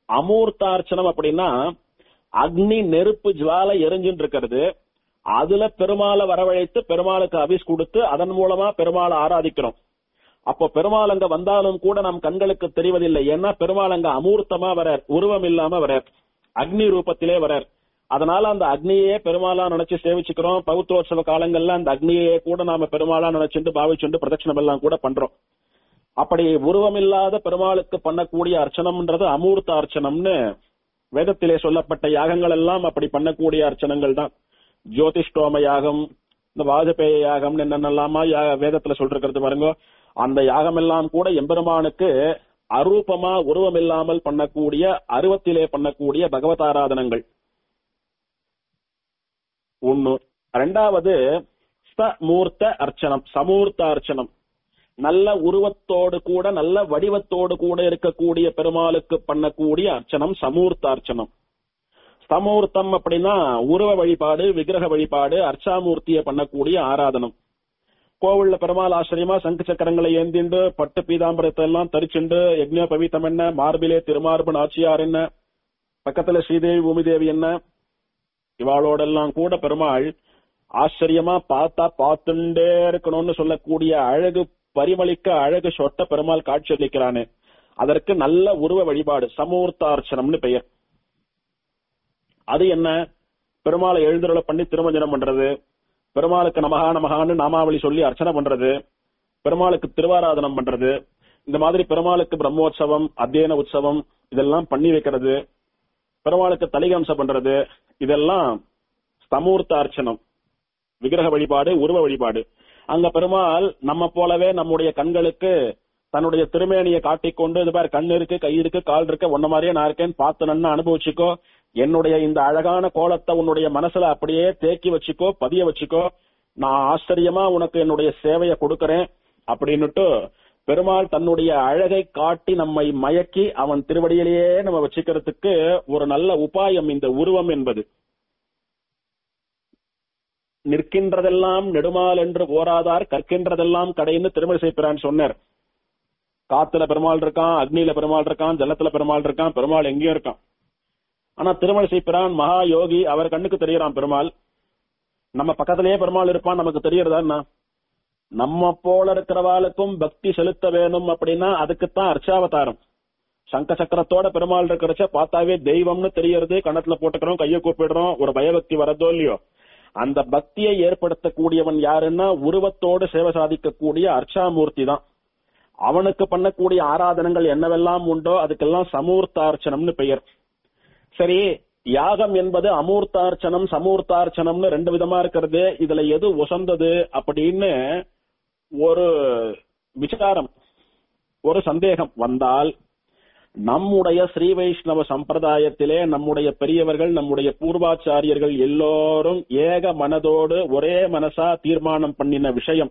அமூர்த்தார்ச்சனம் அப்படின்னா அக்னி நெருப்பு ஜுவாலை எரிஞ்சுட்டு இருக்கிறது அதுல பெருமாளை வரவழைத்து பெருமாளுக்கு அபிஸ் கொடுத்து அதன் மூலமா பெருமாளை ஆராதிக்கிறோம் அப்போ பெருமாள் அங்க வந்தாலும் கூட நம் கண்களுக்கு தெரிவதில்லை ஏன்னா பெருமாள் அங்க அமூர்த்தமா வரார் உருவம் இல்லாம வரார் அக்னி ரூபத்திலே வரார் அதனால அந்த அக்னியே பெருமாளா நினைச்சு சேவிச்சுக்கிறோம் பௌத்தோற்சவ காலங்கள்ல அந்த அக்னியே கூட நாம பெருமாளா நினைச்சுட்டு பாவிச்சுண்டு பிரதட்சணம் எல்லாம் கூட பண்றோம் அப்படி உருவமில்லாத பெருமாளுக்கு பண்ணக்கூடிய அர்ச்சனம்ன்றது அமூர்த்த அர்ச்சனம்னு வேதத்திலே சொல்லப்பட்ட யாகங்கள் எல்லாம் அப்படி பண்ணக்கூடிய அர்ச்சனங்கள் தான் ஜோதிஷ்டோம யாகம் இந்த வாஜபேய யாகம் என்னென்னலாமா யா- வேதத்துல சொல்றது பாருங்க அந்த யாகம் எல்லாம் கூட எம்பெருமானுக்கு அரூபமா உருவம் இல்லாமல் பண்ணக்கூடிய அருவத்திலே பண்ணக்கூடிய பகவத் ஆராதனங்கள் ஒண்ணு ரெண்டாவது சமூர்த்த அர்ச்சனம் சமூர்த்த அர்ச்சனம் நல்ல உருவத்தோடு கூட நல்ல வடிவத்தோடு கூட இருக்கக்கூடிய பெருமாளுக்கு பண்ணக்கூடிய அர்ச்சனம் சமூர்த்த அர்ச்சனம் சமூர்த்தம் அப்படின்னா உருவ வழிபாடு விக்கிரக வழிபாடு அர்ச்சாமூர்த்தியை பண்ணக்கூடிய ஆராதனம் கோவில்ல பெருமாள் ஆச்சரியமா சங்கு சக்கரங்களை ஏந்திண்டு பட்டு பீதாம்பரத்தை எல்லாம் தரிச்சுண்டு யக்ஞ பவித்தம் என்ன மார்பிலே திருமார்பு நாச்சியார் என்ன பக்கத்துல ஸ்ரீதேவி பூமிதேவி என்ன இவாளோடெல்லாம் கூட பெருமாள் ஆச்சரியமா பார்த்தா பார்த்துட்டே இருக்கணும்னு சொல்லக்கூடிய அழகு பரிமளிக்க அழகு சொட்ட பெருமாள் காட்சியளிக்கிறானே அதற்கு நல்ல உருவ வழிபாடு சமூர்த்தார்ச்சனம்னு பெயர் அது என்ன பெருமாளை எழுந்துருள பண்ணி திருமஞ்சனம் பண்றது பெருமாளுக்கு நமகா நமகான்னு நாமாவளி சொல்லி அர்ச்சனை பண்றது பெருமாளுக்கு திருவாராதனம் பண்றது இந்த மாதிரி பெருமாளுக்கு பிரம்மோற்சவம் அத்தியன உற்சவம் இதெல்லாம் பண்ணி வைக்கிறது பெருமாளுக்கு தலிகம்சம் பண்றது இதெல்லாம் சமூர்த்த அர்ச்சனம் விக்கிரக வழிபாடு உருவ வழிபாடு அங்க பெருமாள் நம்ம போலவே நம்முடைய கண்களுக்கு தன்னுடைய திருமேனியை காட்டிக்கொண்டு இது பாரு கண் இருக்கு கை இருக்கு கால் இருக்கு உன்ன மாதிரியே நான் இருக்கேன்னு பார்த்து நன்னா அனுபவிச்சுக்கோ என்னுடைய இந்த அழகான கோலத்தை உன்னுடைய மனசுல அப்படியே தேக்கி வச்சுக்கோ பதிய வச்சுக்கோ நான் ஆச்சரியமா உனக்கு என்னுடைய சேவையை கொடுக்கறேன் அப்படின்னுட்டு பெருமாள் தன்னுடைய அழகை காட்டி நம்மை மயக்கி அவன் திருவடியிலேயே நம்ம வச்சுக்கிறதுக்கு ஒரு நல்ல உபாயம் இந்த உருவம் என்பது நிற்கின்றதெல்லாம் நெடுமால் என்று ஓராதார் கற்கின்றதெல்லாம் கடைன்னு திருமணி பிரான் சொன்னார் காத்துல பெருமாள் இருக்கான் அக்னியில பெருமாள் இருக்கான் ஜலத்துல பெருமாள் இருக்கான் பெருமாள் எங்கேயும் இருக்கான் ஆனா திருமணி பிரான் மகா யோகி அவர் கண்ணுக்கு தெரியறான் பெருமாள் நம்ம பக்கத்திலேயே பெருமாள் இருப்பான் நமக்கு தெரியறதா என்ன நம்ம போல இருக்கிறவாளுக்கும் பக்தி செலுத்த வேணும் அப்படின்னா அதுக்குத்தான் அர்ச்சாவதாரம் சங்க சக்கரத்தோட பெருமாள் இருக்கிறச்ச பார்த்தாவே தெய்வம்னு தெரியறது கணத்துல போட்டுக்கிறோம் கையை கூப்பிடுறோம் ஒரு பயபக்தி வரதோ இல்லையோ அந்த பக்தியை ஏற்படுத்தக்கூடியவன் யாருன்னா உருவத்தோடு சேவை சாதிக்கக்கூடிய அர்ச்சாமூர்த்தி தான் அவனுக்கு பண்ணக்கூடிய ஆராதனங்கள் என்னவெல்லாம் உண்டோ அதுக்கெல்லாம் சமூர்த்தார்ச்சனம்னு பெயர் சரி யாகம் என்பது அமூர்த்தார்ச்சனம் சமூர்த்தார்ச்சனம்னு ரெண்டு விதமா இருக்கிறது இதுல எது உசந்தது அப்படின்னு ஒரு விசாரம் ஒரு சந்தேகம் வந்தால் நம்முடைய ஸ்ரீ வைஷ்ணவ சம்பிரதாயத்திலே நம்முடைய பெரியவர்கள் நம்முடைய பூர்வாச்சாரியர்கள் எல்லோரும் ஏக மனதோடு ஒரே மனசா தீர்மானம் பண்ணின விஷயம்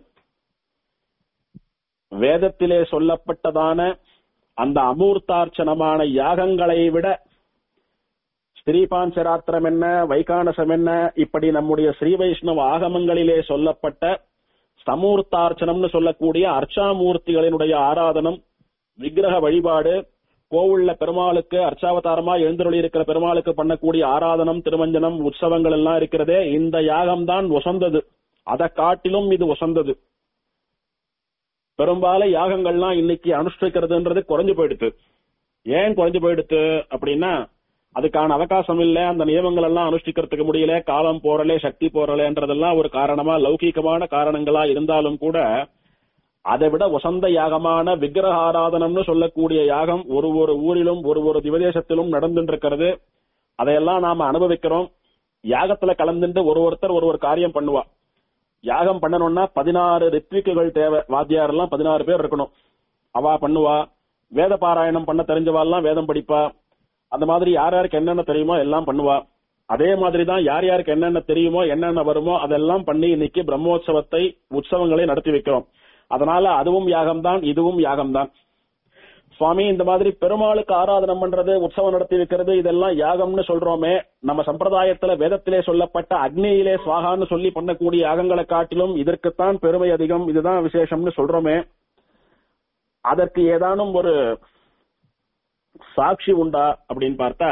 வேதத்திலே சொல்லப்பட்டதான அந்த அமூர்த்தார்ச்சனமான யாகங்களை விட ஸ்ரீபாஞ்சராத்திரம் என்ன வைகானசம் என்ன இப்படி நம்முடைய ஸ்ரீ வைஷ்ணவ ஆகமங்களிலே சொல்லப்பட்ட சமூர்த்தார்ச்சனம்னு சொல்லக்கூடிய அர்ச்சாமூர்த்திகளினுடைய ஆராதனம் விக்கிரக வழிபாடு கோவில்ல பெருமாளுக்கு அர்ச்சாவதாரமா எழுந்தருளி இருக்கிற பெருமாளுக்கு பண்ணக்கூடிய ஆராதனம் திருமஞ்சனம் உற்சவங்கள் எல்லாம் இருக்கிறதே இந்த யாகம் தான் உசந்தது அதை காட்டிலும் இது உசந்தது பெரும்பாலும் யாகங்கள்லாம் இன்னைக்கு அனுஷ்டிக்கிறதுன்றது குறைஞ்சு போயிடுத்து ஏன் குறைஞ்சு போயிடுத்து அப்படின்னா அதுக்கான அவகாசம் இல்ல அந்த நியமங்கள் எல்லாம் அனுஷ்டிக்கிறதுக்கு முடியல காலம் போறலே சக்தி போறலேன்றதெல்லாம் ஒரு காரணமா லௌகீகமான காரணங்களா இருந்தாலும் கூட அதை விட வசந்த யாகமான விக்கிரக ஆராதனம்னு சொல்லக்கூடிய யாகம் ஒரு ஒரு ஊரிலும் ஒரு ஒரு திவதேசத்திலும் நடந்துட்டு இருக்கிறது அதையெல்லாம் நாம அனுபவிக்கிறோம் யாகத்துல கலந்துட்டு ஒரு ஒருத்தர் ஒரு ஒரு காரியம் பண்ணுவா யாகம் பண்ணணும்னா பதினாறு ரித்விக்குகள் தேவை வாத்தியார் எல்லாம் பதினாறு பேர் இருக்கணும் அவா பண்ணுவா வேத பாராயணம் பண்ண தெரிஞ்சவாள்லாம் வேதம் படிப்பா அந்த மாதிரி யார் யாருக்கு என்னென்ன தெரியுமோ எல்லாம் பண்ணுவா அதே மாதிரி தான் யார் யாருக்கு என்னென்ன தெரியுமோ என்னென்ன வருமோ அதெல்லாம் பண்ணி இன்னைக்கு பிரம்மோற்சவத்தை உற்சவங்களை நடத்தி வைக்கிறோம் அதனால அதுவும் யாகம்தான் இதுவும் யாகம்தான் சுவாமி இந்த மாதிரி பெருமாளுக்கு ஆராதனம் பண்றது உற்சவம் நடத்தி வைக்கிறது இதெல்லாம் யாகம்னு சொல்றோமே நம்ம சம்பிரதாயத்துல வேதத்திலே சொல்லப்பட்ட அக்னியிலே சுவாகான்னு சொல்லி பண்ணக்கூடிய யாகங்களை காட்டிலும் இதற்குத்தான் பெருமை அதிகம் இதுதான் விசேஷம்னு சொல்றோமே அதற்கு ஏதானும் ஒரு சாட்சி உண்டா அப்படின்னு பார்த்தா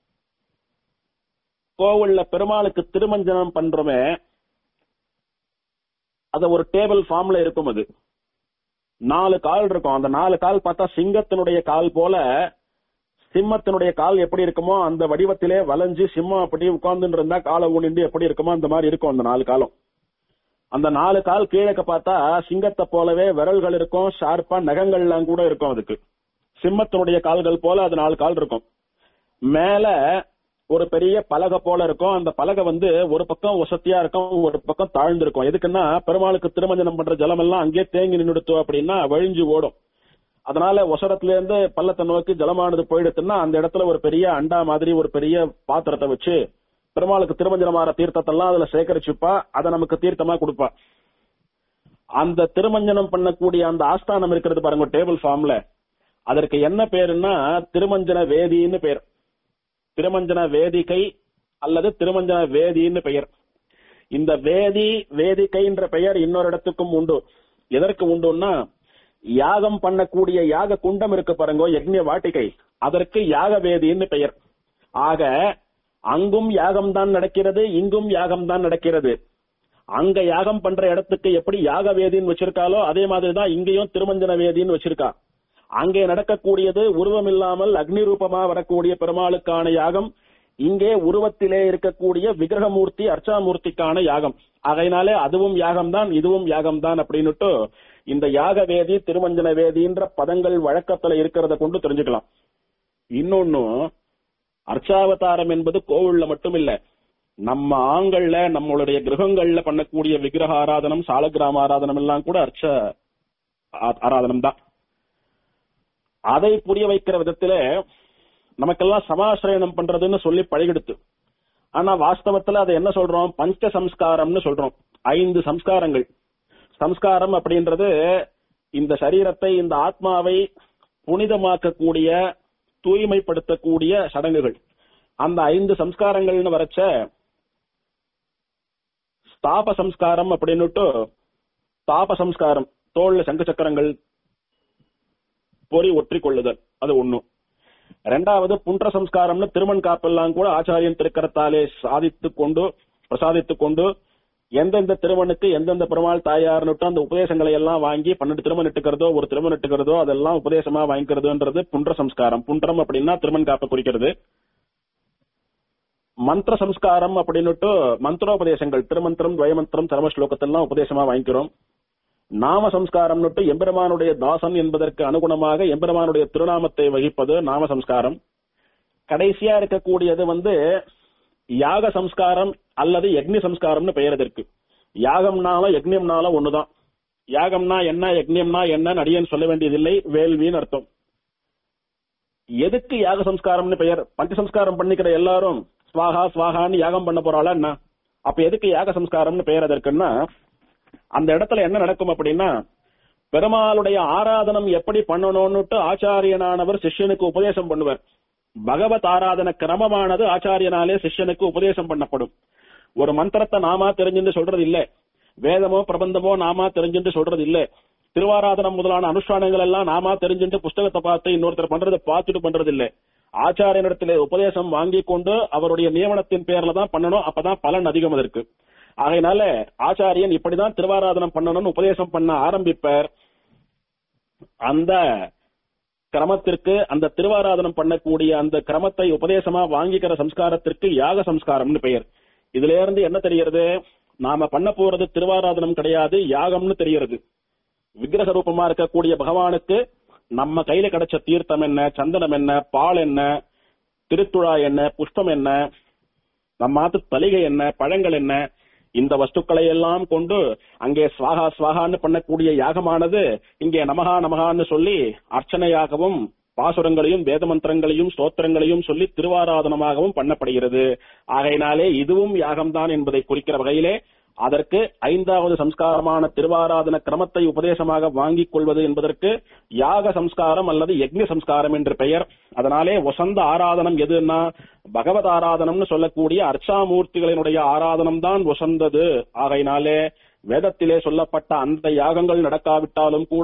கோவில்ல பெருமாளுக்கு திருமஞ்சனம் பண்றோமே அத ஒரு டேபிள் ஃபார்ம்ல இருக்கும் அது நாலு கால் இருக்கும் அந்த நாலு கால் பார்த்தா சிங்கத்தினுடைய கால் போல சிம்மத்தினுடைய கால் எப்படி இருக்குமோ அந்த வடிவத்திலே வளைஞ்சு சிம்மம் அப்படி உட்கார்ந்து இருந்தா காலை ஊனிண்டு எப்படி இருக்குமோ அந்த மாதிரி இருக்கும் அந்த நாலு காலம் அந்த நாலு கால் கீழே பார்த்தா சிங்கத்தை போலவே விரல்கள் இருக்கும் ஷார்ப்பா நகங்கள்லாம் கூட இருக்கும் அதுக்கு சிம்மத்தினுடைய கால்கள் போல அது நாலு கால் இருக்கும் மேல ஒரு பெரிய பலகை போல இருக்கும் அந்த பலகை வந்து ஒரு பக்கம் வசதியா இருக்கும் ஒரு பக்கம் தாழ்ந்து இருக்கும் எதுக்குன்னா பெருமாளுக்கு திருமஞ்சனம் பண்ற ஜலம் எல்லாம் அங்கேயே தேங்கி நின்றுடுத்தோம் அப்படின்னா வழிஞ்சு ஓடும் அதனால ஒசரத்துல இருந்து பள்ளத்தை நோக்கி ஜலமானது போயிடுத்துன்னா அந்த இடத்துல ஒரு பெரிய அண்டா மாதிரி ஒரு பெரிய பாத்திரத்தை வச்சு பெருமாளுக்கு திருமஞ்சனமாற தீர்த்தத்தெல்லாம் அதுல சேகரிச்சுப்பா அதை நமக்கு தீர்த்தமா கொடுப்பா அந்த திருமஞ்சனம் பண்ணக்கூடிய அந்த ஆஸ்தானம் இருக்கிறது பாருங்க டேபிள் ஃபார்ம்ல அதற்கு என்ன பேருன்னா திருமஞ்சன வேதின்னு பேர் திருமஞ்சன வேதிகை அல்லது திருமஞ்சன வேதின்னு பெயர் இந்த வேதி வேதிகைன்ற பெயர் இன்னொரு இடத்துக்கும் உண்டு எதற்கு உண்டுன்னா யாகம் பண்ணக்கூடிய யாக குண்டம் இருக்கு பாருங்க யக்ஞ வாட்டிகை அதற்கு யாக வேதின்னு பெயர் ஆக அங்கும் யாகம் தான் நடக்கிறது இங்கும் யாகம் தான் நடக்கிறது அங்க யாகம் பண்ற இடத்துக்கு எப்படி யாக வேதின்னு வச்சிருக்காலோ அதே மாதிரிதான் இங்கேயும் திருமஞ்சன வேதின்னு வச்சிருக்கா அங்கே நடக்கக்கூடியது உருவம் இல்லாமல் அக்னி ரூபமா வரக்கூடிய பெருமாளுக்கான யாகம் இங்கே உருவத்திலே இருக்கக்கூடிய விக்கிரகமூர்த்தி அர்ச்சாமூர்த்திக்கான யாகம் ஆகையினாலே அதுவும் யாகம்தான் இதுவும் யாகம்தான் அப்படின்னுட்டு இந்த யாக வேதி திருமஞ்சன வேதின்ற பதங்கள் வழக்கத்துல இருக்கிறத கொண்டு தெரிஞ்சுக்கலாம் இன்னொன்னு அர்ச்சாவதாரம் என்பது கோவில்ல மட்டும் இல்ல நம்ம ஆண்கள்ல நம்மளுடைய கிரகங்கள்ல பண்ணக்கூடிய விக்கிரக ஆராதனம் சாலக்கிராம ஆராதனம் எல்லாம் கூட அர்ச்ச ஆ- ஆராதனம் தான் அதை புரிய வைக்கிற விதத்திலே நமக்கெல்லாம் சமாசிரயணம் பண்றதுன்னு சொல்லி பழகிடுத்து ஆனா வாஸ்தவத்துல அதை என்ன சொல்றோம் பஞ்ச சம்ஸ்காரம்னு சொல்றோம் ஐந்து சம்ஸ்காரங்கள் சம்ஸ்காரம் அப்படின்றது இந்த சரீரத்தை இந்த ஆத்மாவை புனிதமாக்கக்கூடிய தூய்மைப்படுத்தக்கூடிய சடங்குகள் அந்த ஐந்து சம்ஸ்காரங்கள்னு வரச்ச ஸ்தாப சம்ஸ்காரம் அப்படின்னுட்டு தாப சம்ஸ்காரம் தோல்ல சங்கு சக்கரங்கள் பொறி ஒற்றி கொள்ளுதல் அது ஒண்ணு ரெண்டாவது புன்ற சம்ஸ்காரம்னு திருமண் காப்பெல்லாம் கூட ஆச்சாரியன் திருக்கரத்தாலே சாதித்துக் கொண்டு பிரசாதித்துக் கொண்டு எந்தெந்த திருமணுக்கு எந்தெந்த பெருமாள் தாயார்னுட்டு அந்த உபதேசங்களை எல்லாம் வாங்கி பன்னெண்டு திருமணம் இட்டுக்கிறதோ ஒரு திருமணம் இட்டுக்கிறதோ அதெல்லாம் உபதேசமா வாங்கிக்கிறதுன்றது புன்ற சம்ஸ்காரம் புன்றம் அப்படின்னா திருமண் காப்பை குறிக்கிறது மந்திர சம்ஸ்காரம் அப்படின்னுட்டு மந்திரோபதேசங்கள் திருமந்திரம் துவயமந்திரம் சரம ஸ்லோகத்தெல்லாம் உபதேசமா வாங்கிக்கிறோம் நாம சம்ஸ்காரம்னுட்டு எம்பெருமானுடைய தாசன் என்பதற்கு அனுகுணமாக எம்பெருமானுடைய திருநாமத்தை வகிப்பது நாம சம்ஸ்காரம் கடைசியா இருக்கக்கூடியது வந்து யாக சம்ஸ்காரம் அல்லது யக்னி சம்ஸ்காரம்னு பெயர் இதற்கு யாகம்னாலும் யக்னியம்னாலும் ஒண்ணுதான் யாகம்னா என்ன யக்னியம்னா என்ன அடியேன் சொல்ல வேண்டியதில்லை வேள்வின்னு அர்த்தம் எதுக்கு யாக சம்ஸ்காரம்னு பெயர் பஞ்ச சம்ஸ்காரம் பண்ணிக்கிற எல்லாரும் ஸ்வாகா ஸ்வாகான்னு யாகம் பண்ண போறாளா என்ன அப்ப எதுக்கு யாக சம்ஸ்காரம்னு பெயர் அதற்குன்னா அந்த இடத்துல என்ன நடக்கும் அப்படின்னா பெருமாளுடைய ஆராதனம் எப்படி பண்ணணும்னுட்டு ஆச்சாரியனானவர் சிஷ்யனுக்கு உபதேசம் பண்ணுவார் பகவத் ஆராதன கிரமமானது ஆச்சாரியனாலே சிஷ்யனுக்கு உபதேசம் பண்ணப்படும் ஒரு மந்திரத்தை நாமா தெரிஞ்சுட்டு சொல்றது இல்ல வேதமோ பிரபந்தமோ நாமா தெரிஞ்சுட்டு சொல்றது இல்ல திருவாராதனம் முதலான அனுஷ்டானங்கள் எல்லாம் நாமா தெரிஞ்சுட்டு புஸ்தகத்தை பார்த்து இன்னொருத்தர் பண்றதை பார்த்துட்டு பண்றது இல்ல ஆச்சாரியனிடத்திலே உபதேசம் வாங்கி கொண்டு அவருடைய நியமனத்தின் பேர்ல தான் பண்ணணும் அப்பதான் பலன் அதிகம் அதற்கு ஆகையினால ஆச்சாரியன் இப்படிதான் திருவாராதனம் பண்ணணும்னு உபதேசம் பண்ண ஆரம்பிப்பார் அந்த கிரமத்திற்கு அந்த திருவாராதனம் பண்ணக்கூடிய அந்த கிரமத்தை உபதேசமா வாங்கிக்கிற சம்ஸ்காரத்திற்கு யாக சம்ஸ்காரம்னு பெயர் இதுல இருந்து என்ன தெரிகிறது நாம பண்ண போறது திருவாராதனம் கிடையாது யாகம்னு தெரிகிறது விக்கிரக ரூபமா இருக்கக்கூடிய பகவானுக்கு நம்ம கையில கிடைச்ச தீர்த்தம் என்ன சந்தனம் என்ன பால் என்ன திருத்துழா என்ன புஷ்பம் என்ன நம்ம நாட்டு தலிகை என்ன பழங்கள் என்ன இந்த வஸ்துக்களை எல்லாம் கொண்டு அங்கே ஸ்வாகா ஸ்வாகான்னு பண்ணக்கூடிய யாகமானது இங்கே நமகா நமகான்னு சொல்லி அர்ச்சனையாகவும் பாசுரங்களையும் வேத மந்திரங்களையும் ஸ்தோத்திரங்களையும் சொல்லி திருவாராதனமாகவும் பண்ணப்படுகிறது ஆகையினாலே இதுவும் யாகம்தான் என்பதை குறிக்கிற வகையிலே அதற்கு ஐந்தாவது சம்ஸ்காரமான திருவாராதன கிரமத்தை உபதேசமாக வாங்கிக் கொள்வது என்பதற்கு யாக சம்ஸ்காரம் அல்லது யக்ஞ சம்ஸ்காரம் என்று பெயர் அதனாலே வசந்த ஆராதனம் எதுன்னா பகவத் ஆராதனம்னு சொல்லக்கூடிய அர்ச்சாமூர்த்திகளினுடைய ஆராதனம் தான் வசந்தது ஆகையினாலே வேதத்திலே சொல்லப்பட்ட அந்த யாகங்கள் நடக்காவிட்டாலும் கூட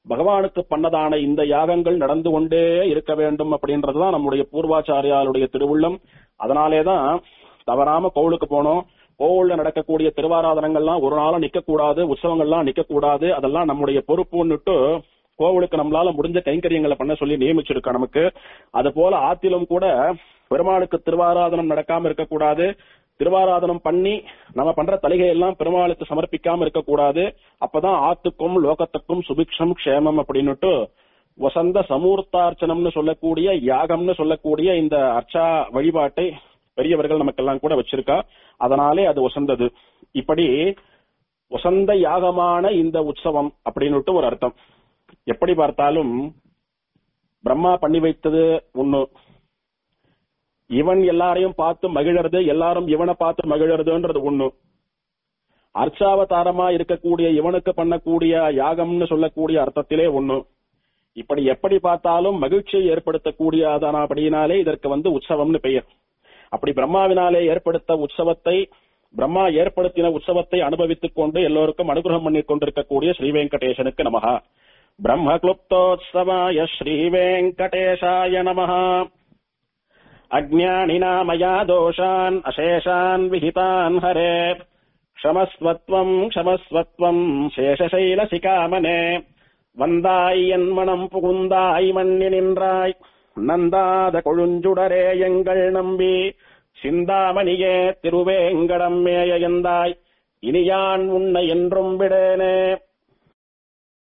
பகவானுக்கு பண்ணதான இந்த யாகங்கள் நடந்து கொண்டே இருக்க வேண்டும் அப்படின்றதுதான் நம்முடைய பூர்வாச்சாரியாருடைய திருவுள்ளம் அதனாலேதான் தவறாம கோவிலுக்கு போனோம் கோவில்ல நடக்கக்கூடிய திருவாராதனங்கள்லாம் ஒரு நாளும் நிக்க கூடாது உற்சவங்கள்லாம் நிக்க கூடாது அதெல்லாம் நம்முடைய பொறுப்புன்னுட்டு கோவிலுக்கு நம்மளால முடிஞ்ச கைங்கரியங்களை பண்ண சொல்லி நியமிச்சிருக்கோம் நமக்கு அது போல ஆத்திலும் கூட பெருமாளுக்கு திருவாராதனம் நடக்காம இருக்கக்கூடாது திருவாராதனம் பண்ணி நம்ம பண்ற தலிகை எல்லாம் பெருமாளுக்கு சமர்ப்பிக்காம இருக்கக்கூடாது அப்பதான் ஆத்துக்கும் லோகத்துக்கும் சுபிக்ஷம் க்ஷேமம் அப்படின்னுட்டு வசந்த சமூர்த்தார்ச்சனம்னு சொல்லக்கூடிய யாகம்னு சொல்லக்கூடிய இந்த அர்ச்சா வழிபாட்டை பெரியவர்கள் நமக்கெல்லாம் கூட வச்சிருக்கா அதனாலே அது வசந்தது இப்படி வசந்த யாகமான இந்த உற்சவம் அப்படின்னுட்டு ஒரு அர்த்தம் எப்படி பார்த்தாலும் பிரம்மா பண்ணி வைத்தது ஒண்ணு இவன் எல்லாரையும் பார்த்து மகிழறது எல்லாரும் இவனை பார்த்து மகிழறதுன்றது ஒண்ணு அர்ச்சாவதாரமா இருக்கக்கூடிய இவனுக்கு பண்ணக்கூடிய யாகம்னு சொல்லக்கூடிய அர்த்தத்திலே ஒண்ணு இப்படி எப்படி பார்த்தாலும் மகிழ்ச்சியை ஏற்படுத்தக்கூடியதான அப்படினாலே இதற்கு வந்து உற்சவம்னு பெயர் அப்படி பிரம்மாவினாலே ஏற்படுத்த உற்சவத்தை பிரம்மா ஏற்படுத்தின உற்சவத்தை அனுபவித்துக் கொண்டு எல்லோருக்கும் அனுகிரகம் பண்ணி கொண்டிருக்கக்கூடிய ஸ்ரீ வெங்கடேசனுக்கு நமகா பிரம்ம கிளுப்தோத்சவாய ஸ்ரீ வெங்கடேசாய நமஹா अज्ञानिना मया दोषान् अशेषान् विहितान् हरे क्षमस्वत्वम् क्षमस्वत्वम् शेषशैलशिकामने வந்தாய் என் மனம் புகுந்தாய் மண்ணி நின்றாய் நந்தாத கொழுஞ்சுடரே எங்கள் நம்பி சிந்தாமணியே திருவேங்கடம் மேய எந்தாய் இனியான் உன்னை என்றும் விடேனே